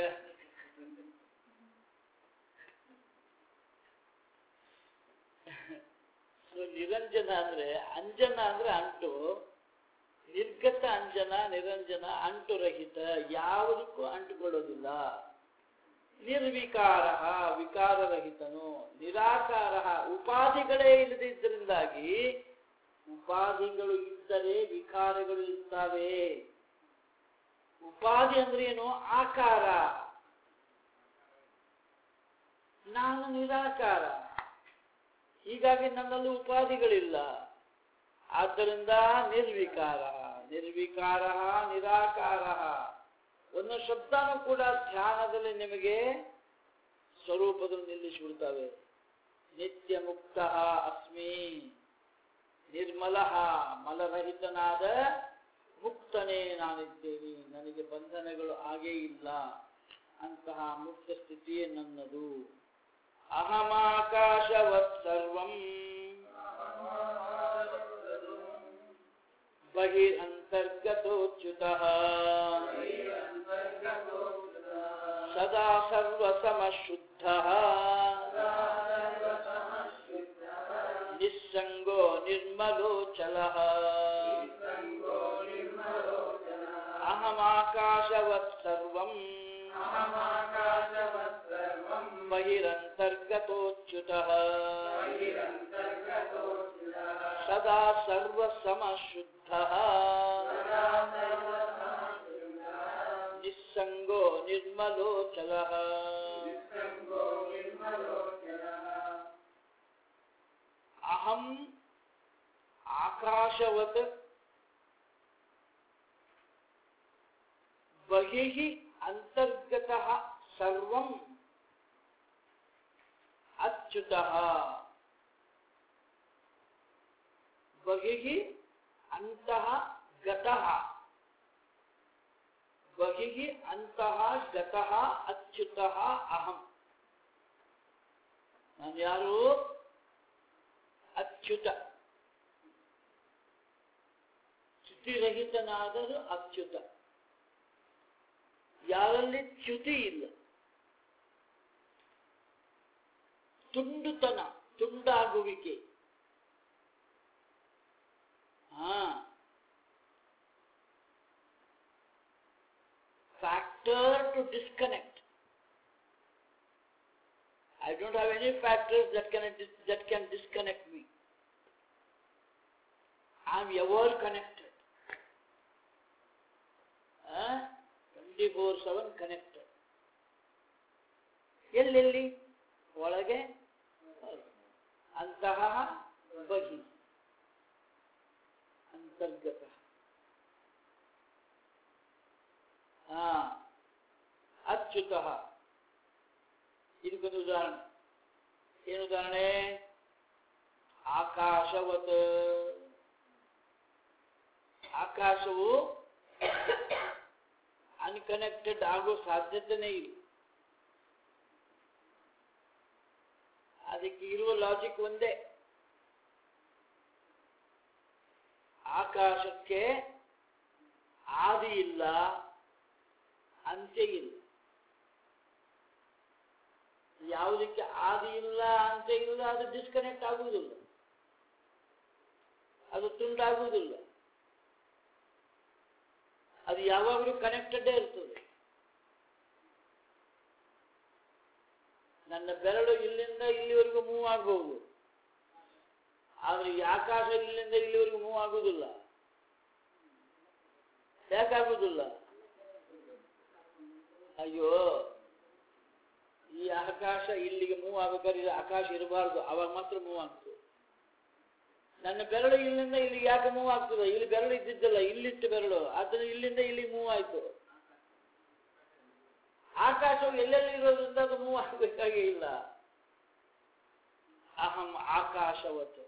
ಸೊ ನಿರಂಜನ ಅಂದ್ರೆ ಅಂಜನ ಅಂದ್ರೆ ಅಂಟು ನಿರ್ಗತ ಅಂಜನ ನಿರಂಜನ ಅಂಟು ರಹಿತ ಯಾವುದಕ್ಕೂ ಅಂಟುಕೊಳ್ಳೋದಿಲ್ಲ ನಿರ್ವಿಕಾರ ವಿಕಾರರಹಿತನು ನಿರಾಕಾರ ಉಪಾಧಿಗಳೇ ಇಲ್ಲದಿದ್ದರಿಂದಾಗಿ ಉಪಾಧಿಗಳು ಇದ್ದರೆ ವಿಕಾರಗಳು ಇರ್ತವೆ ಉಪಾಧಿ ಅಂದ್ರೆ ಏನು ಆಕಾರ ನಾನು ನಿರಾಕಾರ ಹೀಗಾಗಿ ನನ್ನಲ್ಲಿ ಉಪಾಧಿಗಳಿಲ್ಲ ಆದ್ದರಿಂದ ನಿರ್ವಿಕಾರ ನಿರ್ವಿಕಾರ ನಿರಾಕಾರ ಒಂದು ಶಬ್ದನೂ ಕೂಡ ಧ್ಯಾನದಲ್ಲಿ ನಿಮಗೆ ಸ್ವರೂಪದಲ್ಲಿ ನಿಲ್ಲಿಸಿಬಿಡ್ತವೆ ನಿತ್ಯ ಮುಕ್ತ ಅಸ್ಮಿ ನಿರ್ಮಲ ಮಲರಹಿತನಾದ ಮುಕ್ತನೇ ನಾನಿದ್ದೇನೆ ನನಗೆ ಬಂಧನಗಳು ಆಗೇ ಇಲ್ಲ ಅಂತಹ ಮುಕ್ತ ಸ್ಥಿತಿಯೇ ನನ್ನದು ಅಹಮಾಕಾಶವತ್ ಸರ್ವಂ ಬಹಿರಂತರ್ಗತೋಚ್ಯುತಃ ಸದಾ ಸರ್ವಸಮಶುದ್ಧಃ ನಿಸ್ಸಂಗೋ ನಿರ್ಮಲೋಚಲಃ ಅಹಮಾಕಾಶವತ್ ಸರ್ವಂ ಬಹಿರಂತರ್ಗತೋಚ್ಯುತಃ ಸದಾ ಸರ್ವಸಮಶುದ್ಧಃ ನಿಸ್ಸಂಗೋ ನಿರ್ಮಲೋಚಲಃ ಅಹಂ ಆಕಾಶವತ್ ಬಹಿಃ ಅಂತರ್ಗತಃ ಸರ್ವಂ ಅಚ್ಯುತಃ ಬಹಿಃ ಅಂತಃ ಗತಃ ಬಹಿಃ ಅಂತಃ ಗತಃ ಅಚ್ಯುತಃ ಅಹಂ ನಾನು ಯಾರು ಅಚ್ಯುತ ಚ್ಯುತಿರಹಿತನಾದರೂ ಅಚ್ಯುತ ಯಾರಲ್ಲಿ ಚ್ಯುತಿ ಇಲ್ಲ ತುಂಡುತನ ತುಂಡಾಗುವಿಕೆ ಹಾ factor to disconnect I don't have any factors that can that can disconnect me. I'm ever connected. Huh? 24/7 connected. ಎಲ್ಲೆಲ್ಲಿ ಒಳಗೆ ಅಂತಹ ಬಹಿ ಅಂತರ್ಗತ ಹಾ ಅಚ್ಯುತಃ ಇದಕ್ಕೊಂದು ಉದಾಹರಣೆ ಏನು ಉದಾಹರಣೆ ಆಕಾಶವತ್ ಆಕಾಶವು ಅನ್ಕನೆಕ್ಟೆಡ್ ಆಗೋ ಸಾಧ್ಯತೆನೇ ಇಲ್ಲ ಅದಕ್ಕೆ ಇರುವ ಲಾಜಿಕ್ ಒಂದೇ ಆಕಾಶಕ್ಕೆ ಆದಿ ಇಲ್ಲ ಅಂತ್ಯ ಇಲ್ಲ ಯಾವುದಕ್ಕೆ ಆದಿ ಇಲ್ಲ ಅಂತ ಇಲ್ಲ ಅದು ಡಿಸ್ಕನೆಕ್ಟ್ ಆಗುವುದಿಲ್ಲ ಅದು ತುಂಡಾಗುವುದಿಲ್ಲ ಅದು ಯಾವಾಗಲೂ ಕನೆಕ್ಟೆಡೇ ಇರ್ತದೆ ನನ್ನ ಬೆರಳು ಇಲ್ಲಿಂದ ಇಲ್ಲಿವರೆಗೂ ಮೂವ್ ಆಗಬಹುದು ಆದ್ರೆ ಈ ಆಕಾಶ ಇಲ್ಲಿಂದ ಇಲ್ಲಿವರೆಗೂ ಮೂವ್ ಆಗುವುದಿಲ್ಲ ಯಾಕಾಗುವುದಿಲ್ಲ ಅಯ್ಯೋ ಈ ಆಕಾಶ ಇಲ್ಲಿಗೆ ಮೂವ್ ಆಗ್ಬೇಕಾದ್ರೆ ಇದು ಆಕಾಶ ಇರಬಾರ್ದು ಅವಾಗ ಮಾತ್ರ ಮೂವ್ ಆಗ್ತದೆ ನನ್ನ ಬೆರಳು ಇಲ್ಲಿಂದ ಇಲ್ಲಿಗೆ ಯಾಕೆ ಮೂವ್ ಆಗ್ತದೆ ಇಲ್ಲಿ ಬೆರಳು ಇದ್ದಿದ್ದಲ್ಲ ಇಲ್ಲಿಟ್ಟು ಬೆರಳು ಅದನ್ನ ಇಲ್ಲಿಂದ ಇಲ್ಲಿ ಮೂವ್ ಆಯ್ತು ಆಕಾಶವು ಎಲ್ಲೆಲ್ಲಿ ಇರೋದ್ರಿಂದ ಅದು ಮೂವ್ ಆಗಬೇಕಾಗೇ ಇಲ್ಲ ಅಹಂ ಆಕಾಶವತ್ತು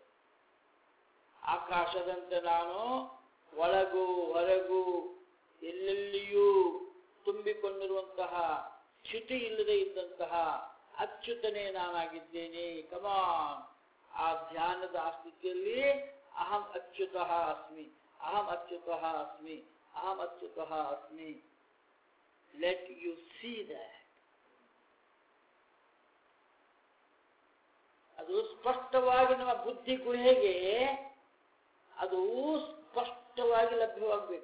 ಆಕಾಶದಂತೆ ನಾನು ಒಳಗೂ ಹೊರಗೂ ಎಲ್ಲೆಲ್ಲಿಯೂ ತುಂಬಿಕೊಂಡಿರುವಂತಹ ಚ್ಯುತಿ ಇಲ್ಲದೆ ಇದ್ದಂತಹ ಅಚ್ಯುತನೇ ನಾನಾಗಿದ್ದೇನೆ ಕಮಾನ್ ಆ ಧ್ಯಾನದ ಆ ಸ್ಥಿತಿಯಲ್ಲಿ ಅಹಂ ಅಚ್ಯುತಃ ಅಸ್ಮಿ ಅಹಂ ಅಚ್ಯುತಃ ಅಸ್ಮಿ ಅಹಂ ಅಚ್ಯುತಃ ಅಸ್ಮಿ ಲೆಟ್ ಯು ಸಿ ದಟ್ ಅದು ಸ್ಪಷ್ಟವಾಗಿ ನಮ್ಮ ಬುದ್ಧಿ ಗುಹೆಗೆ ಅದು ಸ್ಪಷ್ಟವಾಗಿ ಲಭ್ಯವಾಗಬೇಕು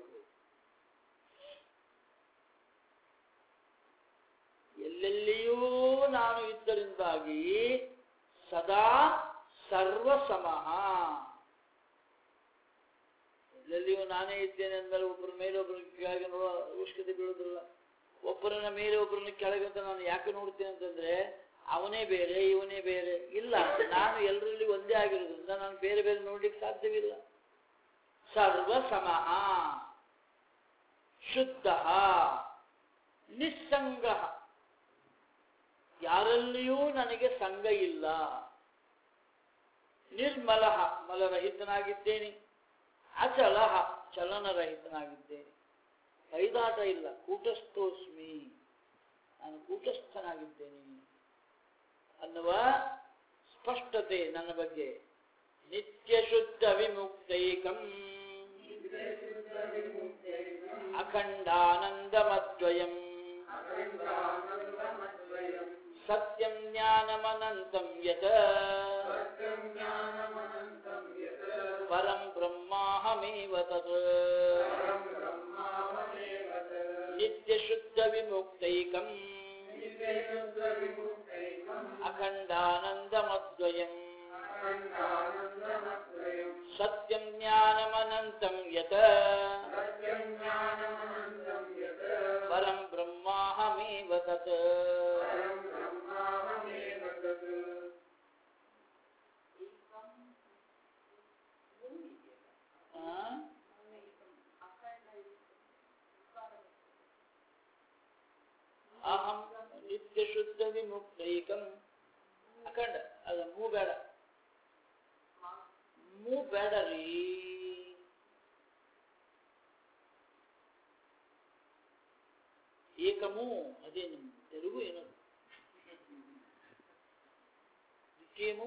ಎಲ್ಲೆಲ್ಲಿಯೂ ನಾನು ಇದ್ದರಿಂದಾಗಿ ಸದಾ ಸರ್ವಸಮಃ ಎಲ್ಲಿಯೂ ನಾನೇ ಇದ್ದೇನೆ ಅಂದಮೇಲೆ ಒಬ್ಬರ ಮೇಲೆ ಒಬ್ಬರ ಕೆಳಗೆ ನೋಡೋ ಅವಶ್ಯಕತೆ ಬೀಳೋದಿಲ್ಲ ಒಬ್ಬರನ್ನ ಮೇಲೆ ಒಬ್ಬರನ್ನ ಕೆಳಗೆ ಅಂತ ನಾನು ಯಾಕೆ ನೋಡ್ತೇನೆ ಅಂತಂದ್ರೆ ಅವನೇ ಬೇರೆ ಇವನೇ ಬೇರೆ ಇಲ್ಲ ನಾನು ಎಲ್ಲರಲ್ಲಿ ಒಂದೇ ಆಗಿರೋದ್ರಿಂದ ನಾನು ಬೇರೆ ಬೇರೆ ನೋಡ್ಲಿಕ್ಕೆ ಸಾಧ್ಯವಿಲ್ಲ ಸರ್ವ ಸಮಃ ಶುದ್ಧ ನಿಸ್ಸಂಗ ಯಾರಲ್ಲಿಯೂ ನನಗೆ ಸಂಘ ಇಲ್ಲ ನಿರ್ಮಲ ಮಲರಹಿತನಾಗಿದ್ದೇನೆ ಅಚಲ ಚಲನರಹಿತನಾಗಿದ್ದೇನೆ ಕೈದಾಟ ಇಲ್ಲ ಕೂಟಸ್ಥೋಸ್ಮಿ ನಾನು ಕೂಟಸ್ಥನಾಗಿದ್ದೇನೆ ಅನ್ನುವ ಸ್ಪಷ್ಟತೆ ನನ್ನ ಬಗ್ಗೆ ನಿತ್ಯ ಶುದ್ಧ ವಿಮುಕ್ತೈಕಂ ಅಖಂಡಾನಂದಮದ್ವಯಂ ಸತ್ಯಂ ಜ್ಞಾನಮನಂತಂ ಯತ್ ಪರಂ ಬ್ರಹ್ಮಾಹಮೇವ ತತ್ ನಿತ್ಯ ಶುದ್ಧ ವಿಮುಕ್ತೈಕಂ ಅಖಂಡಾನಂದಮದ್ವಯಂ ಸತ್ಯಂ ಜ್ಞಾನಮನಂತಂ ಯತ್ ಪರಂ ಬ್ರಹ್ಮಾಹಮೇವ ತತ್ ಆ? ಅಹಂ ನಿತ್ಯ ಶುದ್ಧ ವಿಮುಕ್ತೈಕಂ ಅಖಂಡ ಅದ ಮೂ ಬೇಡ ಮೂ ಬೇಡ ರೀ ಏಕಮೂ ಅದೇ ನಿಮ್ ತೆಲುಗು ಏನದು ದ್ವಿತೀಯಮೂ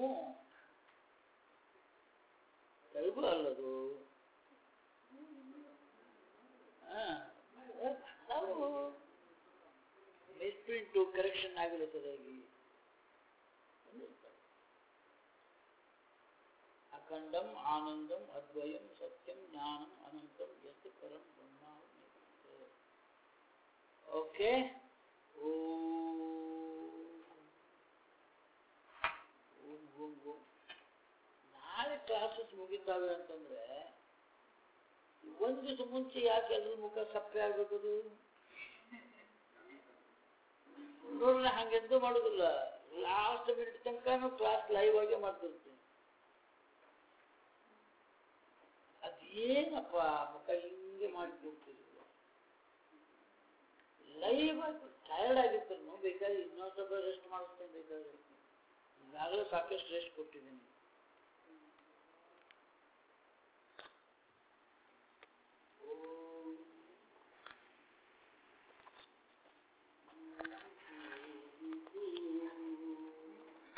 ತೆಲುಗು ಅಲ್ಲದು ಆ, ನಾವು ಮಿಸ್ಪ್ರಿಂಟು ಕರೆಕ್ಷನ್ ಆಗಿರುತ್ತದಾಗಿ ಅಖಂಡಂ ಆನಂದಂ ಅದ್ವಯಂ ಸತ್ಯಂ ಜ್ಞಾನಂ ಅನಂತಂ ಯತ್ ಪರಂ ಬ್ರಹ್ಮ ಓಕೆ ಓಂ ಓಂ ಓಂ ನಾಳೆ ಕ್ಲಾಸಸ್ ಮುಗಿತಾವೆ ಅಂತಂದ್ರೆ ಒಂದು ದಿವಸ ಮುಂಚೆ ಯಾಕೆ ಅದ್ರ ಮುಖ ಸಪ್ಪೆ ಆಗ್ಬೇಕದು ನೋಡ್ರಿ ಹಂಗೆಂದು ಮಾಡೋದಿಲ್ಲ ಲಾಸ್ಟ್ ಮಿನಿಟ್ ತನಕ ಕ್ಲಾಸ್ ಲೈವ್ ಆಗೇ ಮಾಡ್ತಿರ್ತೀನಿ ಅದೇನಪ್ಪ ಮುಖ ಹಿಂಗೆ ಮಾಡಿ ಕೂಗ್ತಿದ್ರು ಲೈವ್ ಆಗಿ ಟಯರ್ಡ್ ಆಗಿರ್ತಾರೆ ಬೇಕಾದ್ರೆ ಇನ್ನೊಂದು ಸ್ವಲ್ಪ ರೆಸ್ಟ್ ಮಾಡಿಸ್ತೇನೆ ಬೇಕಾದ್ರೆ ಈಗಾಗಲೇ ಸಾಕಷ್ಟು ರೆಸ್ಟ್ ಕೊಟ್ಟಿದ್ದೀನಿ